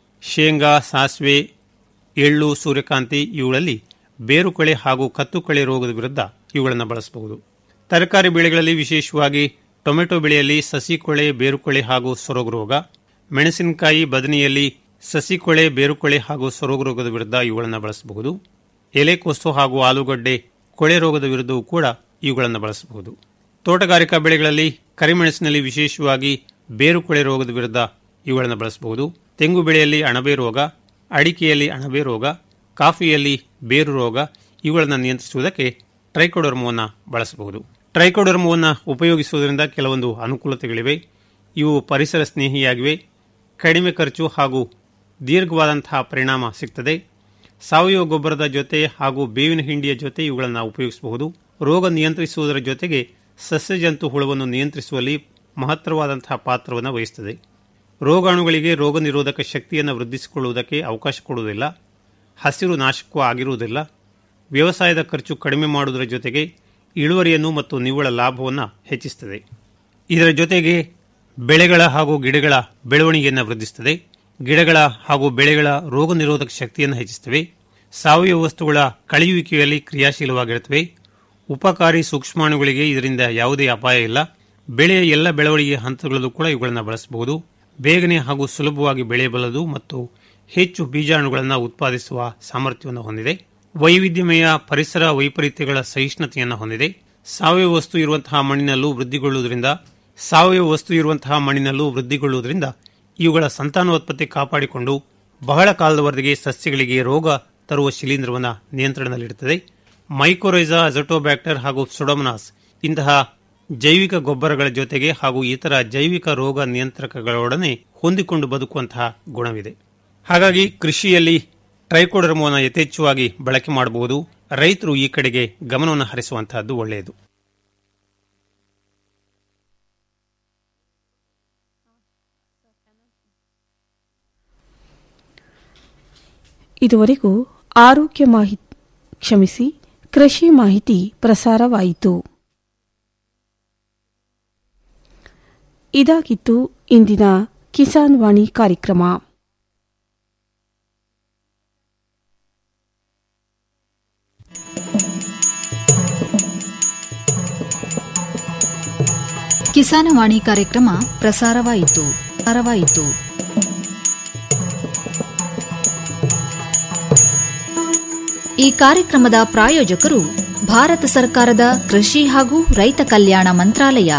ಶೇಂಗಾ ಸಾಸಿವೆ ಎಳ್ಳು ಸೂರ್ಯಕಾಂತಿ ಇವುಗಳಲ್ಲಿ ಬೇರುಕೊಳೆ ಹಾಗೂ ಕತ್ತುಕೊಳೆ ರೋಗದ ವಿರುದ್ಧ ಇವುಗಳನ್ನು ಬಳಸಬಹುದು ತರಕಾರಿ ಬೆಳೆಗಳಲ್ಲಿ ವಿಶೇಷವಾಗಿ ಟೊಮೆಟೊ ಬೆಳೆಯಲ್ಲಿ ಸಸಿಕೊಳೆ ಬೇರುಕೊಳೆ ಹಾಗೂ ಸೊರಗು ರೋಗ ಮೆಣಸಿನಕಾಯಿ ಬದನೆಯಲ್ಲಿ ಸಸಿಕೊಳೆ ಬೇರುಕೊಳೆ ಹಾಗೂ ಸೊರಗು ರೋಗದ ವಿರುದ್ಧ ಇವುಗಳನ್ನು ಬಳಸಬಹುದು ಎಲೆಕೋಸು ಹಾಗೂ ಆಲೂಗಡ್ಡೆ ಕೊಳೆ ರೋಗದ ವಿರುದ್ಧವೂ ಕೂಡ ಇವುಗಳನ್ನು ಬಳಸಬಹುದು ತೋಟಗಾರಿಕಾ ಬೆಳೆಗಳಲ್ಲಿ ಕರಿಮೆಣಸಿನಲ್ಲಿ ವಿಶೇಷವಾಗಿ ಬೇರು ಕೊಳೆ ರೋಗದ ವಿರುದ್ಧ ಇವುಗಳನ್ನು ಬಳಸಬಹುದು ತೆಂಗು ಬೆಳೆಯಲ್ಲಿ ಅಣಬೆ ರೋಗ ಅಡಿಕೆಯಲ್ಲಿ ಅಣಬೆ ರೋಗ ಕಾಫಿಯಲ್ಲಿ ಬೇರು ರೋಗ ಇವುಗಳನ್ನು ನಿಯಂತ್ರಿಸುವುದಕ್ಕೆ ಟ್ರೈಕೋಡರ್ಮವನ್ನು ಬಳಸಬಹುದು ಟ್ರೈಕೋಡರ್ಮವನ್ನು ಉಪಯೋಗಿಸುವುದರಿಂದ ಕೆಲವೊಂದು ಅನುಕೂಲತೆಗಳಿವೆ ಇವು ಪರಿಸರ ಸ್ನೇಹಿಯಾಗಿವೆ ಕಡಿಮೆ ಖರ್ಚು ಹಾಗೂ ದೀರ್ಘವಾದಂತಹ ಪರಿಣಾಮ ಸಿಗ್ತದೆ ಸಾವಯವ ಗೊಬ್ಬರದ ಜೊತೆ ಹಾಗೂ ಬೇವಿನ ಹಿಂಡಿಯ ಜೊತೆ ಇವುಗಳನ್ನು ಉಪಯೋಗಿಸಬಹುದು ರೋಗ ನಿಯಂತ್ರಿಸುವುದರ ಜೊತೆಗೆ ಸಸ್ಯಜಂತು ಹುಳವನ್ನು ನಿಯಂತ್ರಿಸುವಲ್ಲಿ ಮಹತ್ತರವಾದಂತಹ ಪಾತ್ರವನ್ನು ವಹಿಸುತ್ತದೆ ರೋಗಾಣುಗಳಿಗೆ ರೋಗ ನಿರೋಧಕ ಶಕ್ತಿಯನ್ನು ವೃದ್ಧಿಸಿಕೊಳ್ಳುವುದಕ್ಕೆ ಅವಕಾಶ ಕೊಡುವುದಿಲ್ಲ ಹಸಿರು ನಾಶಕ್ಕೂ ಆಗಿರುವುದಿಲ್ಲ ವ್ಯವಸಾಯದ ಖರ್ಚು ಕಡಿಮೆ ಮಾಡುವುದರ ಜೊತೆಗೆ ಇಳುವರಿಯನ್ನು ಮತ್ತು ನಿವ್ವಳ ಲಾಭವನ್ನು ಹೆಚ್ಚಿಸುತ್ತದೆ ಇದರ ಜೊತೆಗೆ ಬೆಳೆಗಳ ಹಾಗೂ ಗಿಡಗಳ ಬೆಳವಣಿಗೆಯನ್ನು ವೃದ್ಧಿಸುತ್ತದೆ ಗಿಡಗಳ ಹಾಗೂ ಬೆಳೆಗಳ ರೋಗ ನಿರೋಧಕ ಶಕ್ತಿಯನ್ನು ಹೆಚ್ಚಿಸುತ್ತವೆ ಸಾವಯವ ವಸ್ತುಗಳ ಕಳೆಯುವಿಕೆಯಲ್ಲಿ ಕ್ರಿಯಾಶೀಲವಾಗಿರುತ್ತವೆ ಉಪಕಾರಿ ಸೂಕ್ಷ್ಮಾಣುಗಳಿಗೆ ಇದರಿಂದ ಯಾವುದೇ ಅಪಾಯ ಇಲ್ಲ ಬೆಳೆಯ ಎಲ್ಲ ಬೆಳವಣಿಗೆಯ ಹಂತಗಳಲ್ಲೂ ಕೂಡ ಇವುಗಳನ್ನು ಬಳಸಬಹುದು ಬೇಗನೆ ಹಾಗೂ ಸುಲಭವಾಗಿ ಬೆಳೆಯಬಲ್ಲದು ಮತ್ತು ಹೆಚ್ಚು ಬೀಜಾಣುಗಳನ್ನು ಉತ್ಪಾದಿಸುವ ಸಾಮರ್ಥ್ಯವನ್ನು ಹೊಂದಿದೆ ವೈವಿಧ್ಯಮಯ ಪರಿಸರ ವೈಪರೀತ್ಯಗಳ ಸಹಿಷ್ಣುತೆಯನ್ನು ಹೊಂದಿದೆ ಸಾವಯವ ವಸ್ತು ಇರುವಂತಹ ಮಣ್ಣಿನಲ್ಲೂ ವೃದ್ಧಿಗೊಳ್ಳುವುದರಿಂದ ಸಾವಯವ ವಸ್ತು ಇರುವಂತಹ ಮಣ್ಣಿನಲ್ಲೂ ವೃದ್ಧಿಗೊಳ್ಳುವುದರಿಂದ ಇವುಗಳ ಸಂತಾನೋತ್ಪತ್ತಿ ಕಾಪಾಡಿಕೊಂಡು ಬಹಳ ಕಾಲದವರೆಗೆ ಸಸ್ಯಗಳಿಗೆ ರೋಗ ತರುವ ಶಿಲೀಂಧ್ರವನ್ನು ನಿಯಂತ್ರಣದಲ್ಲಿಡುತ್ತದೆ ಮೈಕೋರೈಸಾ ಅಜಟೋಬ್ಯಾಕ್ಟರ್ ಹಾಗೂ ಸುಡೋಮನಾಸ್ ಇಂತಹ ಜೈವಿಕ ಗೊಬ್ಬರಗಳ ಜೊತೆಗೆ ಹಾಗೂ ಇತರ ಜೈವಿಕ ರೋಗ ನಿಯಂತ್ರಕಗಳೊಡನೆ ಹೊಂದಿಕೊಂಡು ಬದುಕುವಂತಹ ಗುಣವಿದೆ ಹಾಗಾಗಿ ಕೃಷಿಯಲ್ಲಿ ಟ್ರೈಕೋಡರ್ಮವನ್ನು ಯಥೇಚ್ಛವಾಗಿ ಬಳಕೆ ಮಾಡಬಹುದು ರೈತರು ಈ ಕಡೆಗೆ ಗಮನವನ್ನು ಹರಿಸುವಂತಹದ್ದು ಒಳ್ಳೆಯದು ಇದುವರೆಗೂ ಆರೋಗ್ಯ ಮಾಹಿತಿ ಕ್ಷಮಿಸಿ ಕೃಷಿ ಮಾಹಿತಿ ಪ್ರಸಾರವಾಯಿತು ಇದಾಗಿತ್ತು ಇಂದಿನ ಕಿಸಾನ್ ವಾಣಿ ಕಾರ್ಯಕ್ರಮ ಕಿಸಾನವಾಣಿ ಕಾರ್ಯಕ್ರಮ ಪ್ರಸಾರವಾಯಿತು ಪ್ರಸಾರವಾಯಿತು ಈ ಕಾರ್ಯಕ್ರಮದ ಪ್ರಾಯೋಜಕರು ಭಾರತ ಸರ್ಕಾರದ ಕೃಷಿ ಹಾಗೂ ರೈತ ಕಲ್ಯಾಣ ಮಂತ್ರಾಲಯ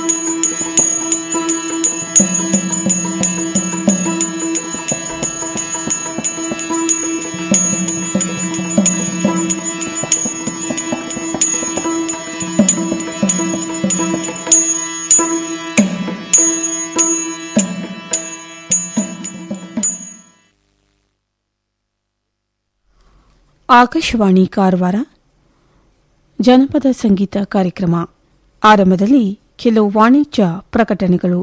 ಆಕಾಶವಾಣಿ ಕಾರವಾರ ಜನಪದ ಸಂಗೀತ ಕಾರ್ಯಕ್ರಮ ಆರಂಭದಲ್ಲಿ ಕೆಲವು ವಾಣಿಜ್ಯ ಪ್ರಕಟಣೆಗಳು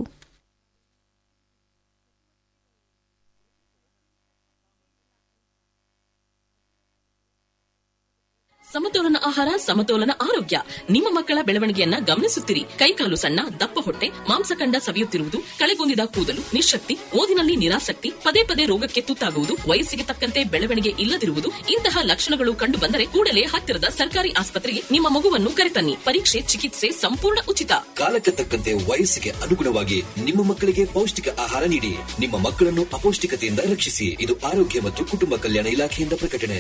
ಸಮತೋಲನ ಆಹಾರ ಸಮತೋಲನ ಆರೋಗ್ಯ ನಿಮ್ಮ ಮಕ್ಕಳ ಬೆಳವಣಿಗೆಯನ್ನ ಗಮನಿಸುತ್ತಿರಿ ಕೈಕಾಲು ಸಣ್ಣ ದಪ್ಪ ಹೊಟ್ಟೆ ಮಾಂಸಖಂಡ ಸವಿಯುತ್ತಿರುವುದು ಕಳೆಗುಂದಿದ ಕೂದಲು ನಿಶಕ್ತಿ ಓದಿನಲ್ಲಿ ನಿರಾಸಕ್ತಿ ಪದೇ ಪದೇ ರೋಗಕ್ಕೆ ತುತ್ತಾಗುವುದು ವಯಸ್ಸಿಗೆ ತಕ್ಕಂತೆ ಬೆಳವಣಿಗೆ ಇಲ್ಲದಿರುವುದು ಇಂತಹ ಲಕ್ಷಣಗಳು ಕಂಡು ಬಂದರೆ ಕೂಡಲೇ ಹತ್ತಿರದ ಸರ್ಕಾರಿ ಆಸ್ಪತ್ರೆಗೆ ನಿಮ್ಮ ಮಗುವನ್ನು ಕರೆತನ್ನಿ ಪರೀಕ್ಷೆ ಚಿಕಿತ್ಸೆ ಸಂಪೂರ್ಣ ಉಚಿತ ಕಾಲಕ್ಕೆ ತಕ್ಕಂತೆ ವಯಸ್ಸಿಗೆ ಅನುಗುಣವಾಗಿ ನಿಮ್ಮ ಮಕ್ಕಳಿಗೆ ಪೌಷ್ಟಿಕ ಆಹಾರ ನೀಡಿ ನಿಮ್ಮ ಮಕ್ಕಳನ್ನು ಅಪೌಷ್ಟಿಕತೆಯಿಂದ ರಕ್ಷಿಸಿ ಇದು ಆರೋಗ್ಯ ಮತ್ತು ಕುಟುಂಬ ಕಲ್ಯಾಣ ಇಲಾಖೆಯಿಂದ ಪ್ರಕಟಣೆ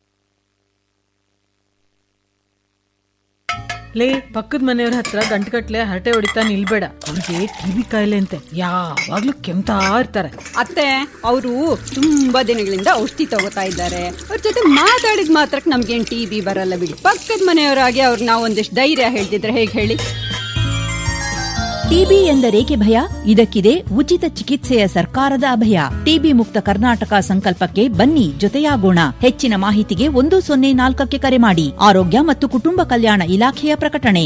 ಲೇ ಪಕ್ಕದ ಮನೆಯವ್ರ ಹತ್ರ ಗಂಟುಗಟ್ಲೆ ಹರಟೆ ಹೊಡಿತಾ ನಿಲ್ಬೇಡ ಅವ್ರಿಗೆ ಟಿವಿ ಕಾಯಿಲೆ ಅಂತೆ ಯಾವಾಗ್ಲೂ ಕೆಮ್ತಾ ಇರ್ತಾರೆ ಅತ್ತೆ ಅವರು ತುಂಬಾ ದಿನಗಳಿಂದ ಔಷಧಿ ತಗೋತಾ ಇದ್ದಾರೆ ಅವ್ರ ಜೊತೆ ಮಾತಾಡಿದ ಮಾತ್ರಕ್ಕೆ ನಮ್ಗೇನ್ ಟಿ ಬಿ ಬರಲ್ಲ ಬಿಡಿ ಪಕ್ಕದ ಮನೆಯವರಾಗಿ ಅವ್ರು ನಾವು ಒಂದಿಷ್ಟು ಧೈರ್ಯ ಹೇಳ್ತಿದ್ರೆ ಹೇಗೆ ಹೇಳಿ ಟಿಬಿ ಎಂದರೇಕೆ ಭಯ ಇದಕ್ಕಿದೆ ಉಚಿತ ಚಿಕಿತ್ಸೆಯ ಸರ್ಕಾರದ ಅಭಯ ಟಿಬಿ ಮುಕ್ತ ಕರ್ನಾಟಕ ಸಂಕಲ್ಪಕ್ಕೆ ಬನ್ನಿ ಜೊತೆಯಾಗೋಣ ಹೆಚ್ಚಿನ ಮಾಹಿತಿಗೆ ಒಂದು ಸೊನ್ನೆ ನಾಲ್ಕಕ್ಕೆ ಕರೆ ಮಾಡಿ ಆರೋಗ್ಯ ಮತ್ತು ಕುಟುಂಬ ಕಲ್ಯಾಣ ಇಲಾಖೆಯ ಪ್ರಕಟಣೆ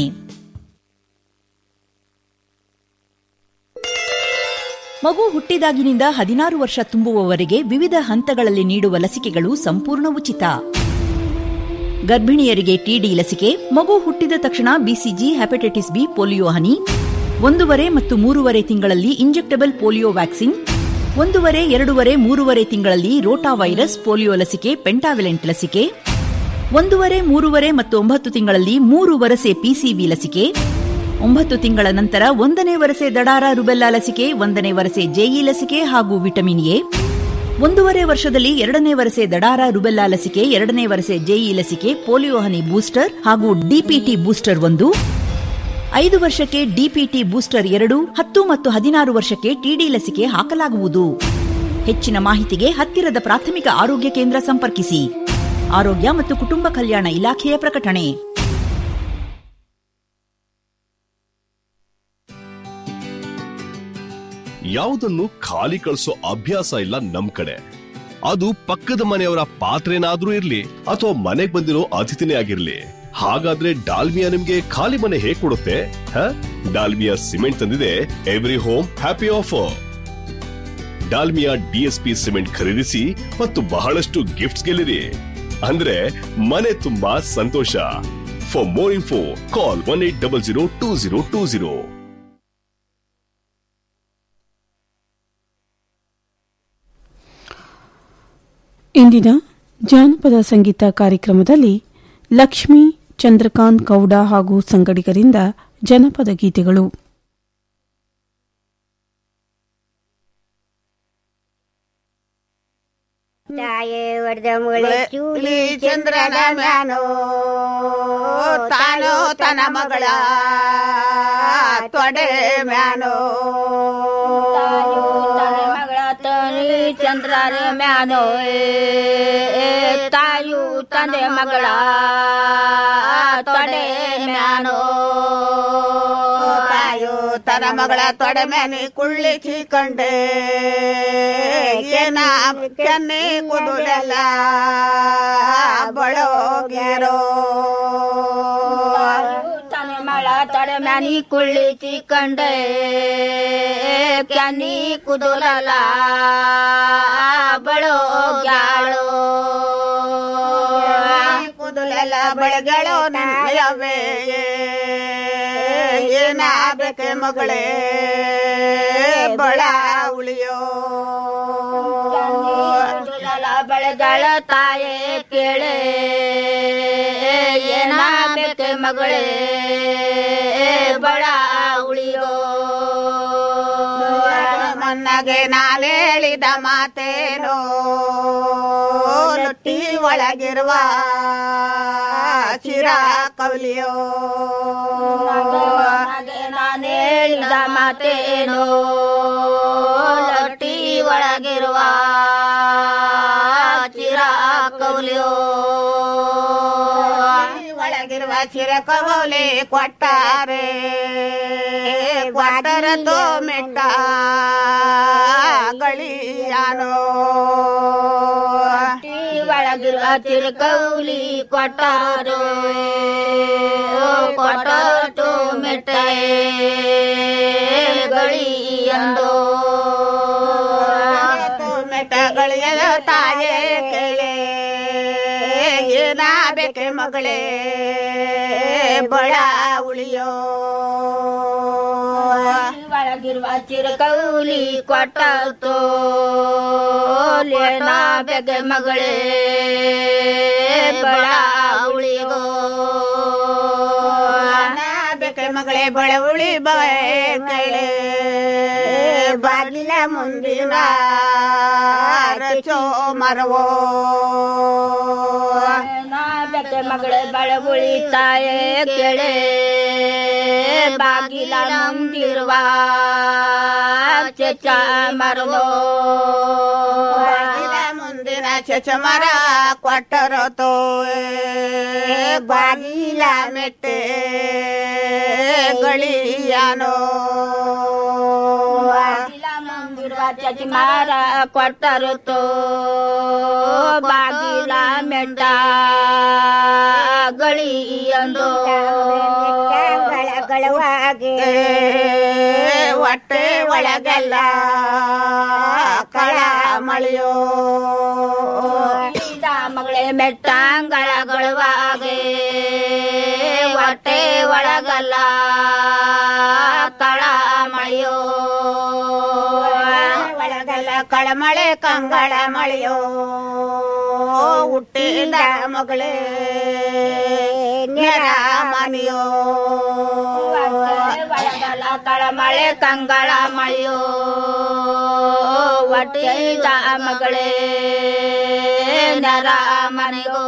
ಮಗು ಹುಟ್ಟಿದಾಗಿನಿಂದ ಹದಿನಾರು ವರ್ಷ ತುಂಬುವವರೆಗೆ ವಿವಿಧ ಹಂತಗಳಲ್ಲಿ ನೀಡುವ ಲಸಿಕೆಗಳು ಸಂಪೂರ್ಣ ಉಚಿತ ಗರ್ಭಿಣಿಯರಿಗೆ ಟಿಡಿ ಲಸಿಕೆ ಮಗು ಹುಟ್ಟಿದ ತಕ್ಷಣ ಬಿಸಿಜಿ ಹೆಪಟೈಟಿಸ್ ಬಿ ಪೋಲಿಯೋ ಹನಿ ಒಂದೂವರೆ ಮತ್ತು ಮೂರುವರೆ ತಿಂಗಳಲ್ಲಿ ಇಂಜೆಕ್ಟಬಲ್ ಪೋಲಿಯೋ ವ್ಯಾಕ್ಸಿನ್ ಒಂದೂವರೆ ಎರಡೂವರೆ ಮೂರುವರೆ ತಿಂಗಳಲ್ಲಿ ರೋಟಾ ವೈರಸ್ ಪೋಲಿಯೋ ಲಸಿಕೆ ಪೆಂಟಾವಿಲೆಂಟ್ ಲಸಿಕೆ ಒಂದೂವರೆ ಮೂರುವರೆ ಮತ್ತು ಒಂಬತ್ತು ತಿಂಗಳಲ್ಲಿ ಮೂರು ವರಸೆ ಪಿಸಿವಿ ಲಸಿಕೆ ಒಂಬತ್ತು ತಿಂಗಳ ನಂತರ ಒಂದನೇ ವರಸೆ ದಡಾರ ರುಬೆಲ್ಲಾ ಲಸಿಕೆ ಒಂದನೇ ವರಸೆ ಜೆಇ ಲಸಿಕೆ ಹಾಗೂ ವಿಟಮಿನ್ ಎ ಒಂದೂವರೆ ವರ್ಷದಲ್ಲಿ ಎರಡನೇ ವರಸೆ ದಡಾರ ರುಬೆಲ್ಲಾ ಲಸಿಕೆ ಎರಡನೇ ವರಸೆ ಜೆಇ ಲಸಿಕೆ ಪೋಲಿಯೋ ಹನಿ ಬೂಸ್ಟರ್ ಹಾಗೂ ಡಿಪಿಟಿ ಬೂಸ್ಟರ್ ಒಂದು ಐದು ವರ್ಷಕ್ಕೆ ಡಿಪಿಟಿ ಬೂಸ್ಟರ್ ಎರಡು ಹತ್ತು ಮತ್ತು ಹದಿನಾರು ವರ್ಷಕ್ಕೆ ಟಿಡಿ ಲಸಿಕೆ ಹಾಕಲಾಗುವುದು ಹೆಚ್ಚಿನ ಮಾಹಿತಿಗೆ ಹತ್ತಿರದ ಪ್ರಾಥಮಿಕ ಆರೋಗ್ಯ ಕೇಂದ್ರ ಸಂಪರ್ಕಿಸಿ ಆರೋಗ್ಯ ಮತ್ತು ಕುಟುಂಬ ಕಲ್ಯಾಣ ಇಲಾಖೆಯ ಪ್ರಕಟಣೆ ಯಾವುದನ್ನು ಖಾಲಿ ಕಳಿಸೋ ಅಭ್ಯಾಸ ಇಲ್ಲ ನಮ್ ಕಡೆ ಅದು ಪಕ್ಕದ ಮನೆಯವರ ಪಾತ್ರೆನಾದ್ರೂ ಇರ್ಲಿ ಅಥವಾ ಮನೆಗ್ ಬಂದಿರೋ ಅತಿಥಿನೇ ಆಗಿರ್ಲಿ ಹಾಗಾದ್ರೆ ಡಾಲ್ಮಿಯಾ ನಿಮ್ಗೆ ಖಾಲಿ ಮನೆ ಹೇಗ್ ಕೊಡುತ್ತೆ ಹ? ಡಾಲ್ಮಿಯಾ ಸಿಮೆಂಟ್ ತಂದಿದೆ every home happy offer Dalmia DSP cement ಖರೀದಿಸಿ ಮತ್ತು ಬಹಳಷ್ಟು ಗಿಫ್ಟ್ಸ್ ಗೆಲ್ಲಿರಿ ಅಂದ್ರೆ ಮನೆ ತುಂಬಾ ಸಂತೋಷ for more info call one eight double zero two zero two zero ಇಂದಿನ ಜಾನಪದ ಸಂಗೀತ ಕಾರ್ಯಕ್ರಮದಲ್ಲಿ ಲಕ್ಷ್ಮೀ ಚಂದ್ರಕಾಂತ್ ಗೌಡ ಹಾಗೂ ಸಂಗಡಿಗರಿಂದ ಜನಪದ ಗೀತೆಗಳು ತಾಯೇ ಒಡೆದ ಮುಳೆ ಚೂಲಿ ಚಂದ್ರನ ಮ್ಯಾನೋ ತಾನೋ ತನ ಮಗಳ ತೊಡೆ ಮ್ಯಾನೋ ಮಗಳ ತನಿ ಚಂದ್ರನ ಮ್ಯಾನೋ ತಾಯು ತಂದೆ ಮಗಳ ತೊಡೆ ಮ್ಯಾನೋ ತಾಯು ತನ ಮಗಳ ತೊಡೆ ಮ್ಯಾನಿ ಕುಳ್ಳಿಸಿ ಕಂಡೆ ಏನ ಕೆನ್ನೆ ಕುದುರೆಲ್ಲ ಬಳೋಗ್ಯಾರೋ ತನೆ ಮಳ ತೊಡೆ ಮ್ಯಾನಿ ಕುಳ್ಳಿಸಿ ಕಂಡೆ ಕೆನ್ನಿ ಕುದುರಲ್ಲ ಬಳೋಗ್ಯಾಳೋ ಬೆಳಗಳು ನನ್ನಯವೇ ಏನಾಗಬೇಕೆ ಮಗಳೇ ಬಳ ಉಳಿಯೋ ಬೆಳಗಳ ತಾಯೇ ಕೇಳೆ ಏನಾಗಬೇಕೆ ಮಗಳೇ ಬಳ ಉಳಿಯೋ ಮನ್ನಗೆ ನಾಲೇಳಿದ ಮಾತೇನೋ ಲೊಟ್ಟಿ ಒಳಗಿರುವ ಚಿರ ಕವಲಿಯೋ ನಾನೇಳಿದ ಮಾತೇನೋ ಲೊಟ್ಟಿ ಒಳಗಿರುವ ಚಿರ ಕವಲಿಯೋ ಒಳಗಿರುವ ಚಿರ ಕವಲಿ ಕೊಟ್ಟಾರೆ ಕ್ವಾಟರ ತೋ ಮೆಟ್ಟ ಗಳಿಯಾನೋ ಒಳಗಿರುವ ಚಿರಕೌಲಿ ಕೊಟ್ಟಾರೋ ಕೊಟ್ಟು ಮೆಟ್ಟ ಗಳಿಯಂದೋ ಮೆಟ್ಟ ಗಳಿಯದ ತಾಯೇ ಕೇಳೆ ಏನಾಗಬೇಕೆ ಮಗಳೇ ಬಳ ಉಳಿಯೋ ಒಳಗಿರುವ ಚಿರಕೌಲಿ ಕೊಟ್ಟೋ ಬೇಗೆ ಮಗಳೇ ಬಳ ಉಳಿಯೋ ಬೇಕೆ ಮಗಳೇ ಬಳ ಉಳಿ ಬಳೆ ಬಾಗಿಲ ಮುಂದಿನ ರಚೋ ಮರವೋ ಬೇಕೆ ಮಗಳೇ ಬಳ ಉಳಿತಾಯೇ ಕೇಳೆ ಬಾಗಿಲ ಮುಂದಿರುವ ಚಚ ಮರವೋ ಬಾಗಿಲ ಮುಂದಿನ ಚಚ ಮರ ಕೊಟ್ಟರತೋ ಬಾಗಿಲ ಮೆಟ್ಟೆ ಗಳಿಯಾನೋ ಬಾಗಿಲ ಮುಂದಿರುವ ಚಚ ಮರ ಕೊಟ್ಟರತೋ ಬಾಗಿಲ ಮೆಟ್ಟ ಗಳಿಯಂದೋ ಗಳಗಳವಾಗಿ ಹೊಟ್ಟೆ ಒಳಗೆಲ್ಲ ಕಳ ಮಳೆಯೋ ಮಗಳೇ ಮೆಟ್ಟಂಗಳಗಳವಾಗೆ ಹೊಟ್ಟೆ ಒಳಗಲ್ಲ ಕಳ ಮಳೆಯೋ ಒಳಗಲ್ಲ ಕಳಮಳೆ ಕಂಗಳ ಮಳೆಯೋ ಹುಟ್ಟಿದ ಮಗಳೇ ನೆರ ಮನೆಯೋ ಒಳಗಲ್ಲ ಕಳಮಳೆ ಕಂಗಳ ಮಳೆಯೋ ಹೊಟ್ಟಿದ ಮಗಳೇ ನೆರ ಮನೆಗೋ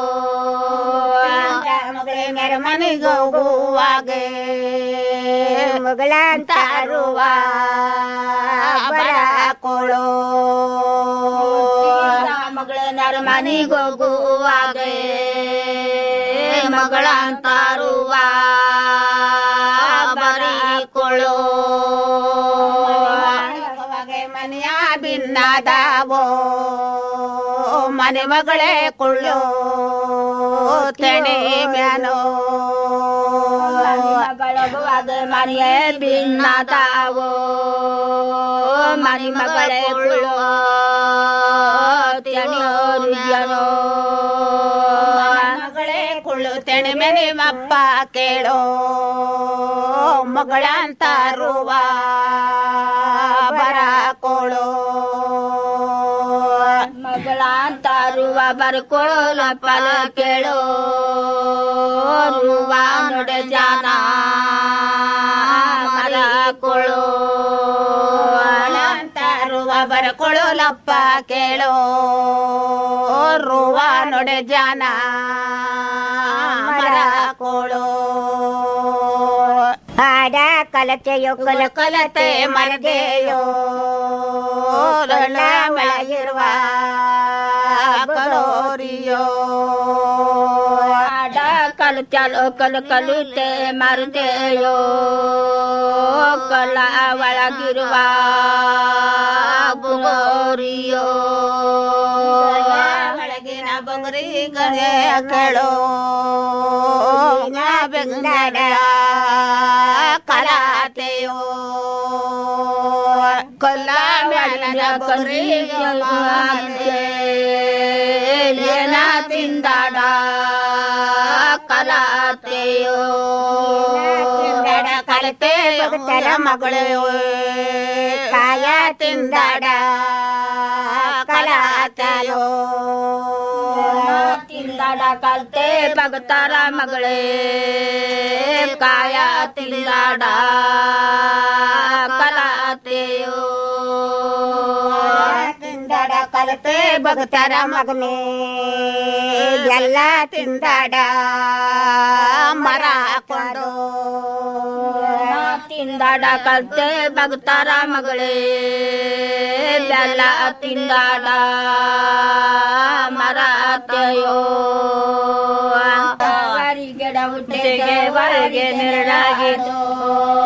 ಮಗಳೇ ನೆರ ಮನೆಗೋ ಹೂವಾಗೆ ಮಗಳ ಅಂತಾರುವ ಬರ ಕೋಳೋ ಮಗಳ ನರ ಮನೆಗೋಗುವಾಗೆ ಮಗಳ ಅಂತಾರುವ ಬರೀ ಕೊಳ್ಳೋ ಮನೆಯ ಭಿನ್ನದಾವೋ ಮನೆ ಮಗಳೇ ಕೊಳ್ಳೋ ತೆಣೆ ಮ್ಯಾನೋ ಮಗಳಗುವಾಗ ಮನೆಯೇ ಭಿನ್ನದಾವೋ ಮನೆ ಮಗಳೇ ಕೊಳ್ಳೋ ತೆಣೆಯೋರು ಮಗಳೇ ಕುಳ್ಳು ತೆಣೆ ಮನೆ ಮಪ್ಪ ಕೇಳೋ ಮಗಳಂತಾರುವ ಬರ ಕೋಳೋ ಮಗಳಂತಾರುವ ಬರ್ಕೊಳ್ಳೋ ಫಲ ಕೇಳೋ ರುವ ನೋಡೆ ಜಾನ ಮರ ಕೊಳೋ ಅಂತಾರುವ ಬರ್ಕೊಳ್ಳೋಲಪ್ಪ ಕೇಳೋ ರುವ ನೋಡೆ ಜಾನ ಮರ ಕೋಳೋ ಆಡ ಕಲತೆಯೋ ಕಲ ಕಲತೆ ಮರದೆಯೋ ಮಳೆಯಿರುವ ಕಲೋರಿಯೋ ಆಡ ಕಲು ಚಲೋ ಕಲು ಕಲುತೆ ಮರದೆಯೋ ಕಲ ಒಳಗಿರುವ ಬುಗೋರಿಯೋ ಒಳಗಿನ ಬಂಗರಿ ಗರೆ ಕೇಳೋ ಬೆಂಗಡ ಕಲಾತೆಯೋ ಕೊಲ್ಲ ಮ್ಯಾಲಿನ ಬಂಗರಿ ಏನ ತಿಂದಾಡ ಕಲಾತೆಯೋ ತಿಂದಡ ಕಲಿತೆ ಬಗುತ್ತರ ಮಗಳು ಕಾಯ ತಿಂದಡ ಕಲಾತೆಯೋ ತಿಂದಡ ಕಲ್ತೆ ಬಗುತ್ತರ ಮಗಳೇ ಕಾಯ ತಿಂದಡ ಕಲಾತೆಯೋ ತಿಂದಡ ಕಲಿತೆ ಬಗುತ್ತರ ಮಗನೇ ಎಲ್ಲ ತಿಂದಡ ಮರ ಹಾಕೊಂಡು ತಿಂದಾಡ ಕಲ್ತೆ ಬಗ್ತಾರ ಮಗಳೇ ಬೆಲ್ಲ ತಿಂದಾಡ ಮರ ಅತ್ತೆಯೋ ಗಿಡ ಹುಟ್ಟಿಗೆ ಹೊರಗೆ ನೆರಳಾಗಿತ್ತು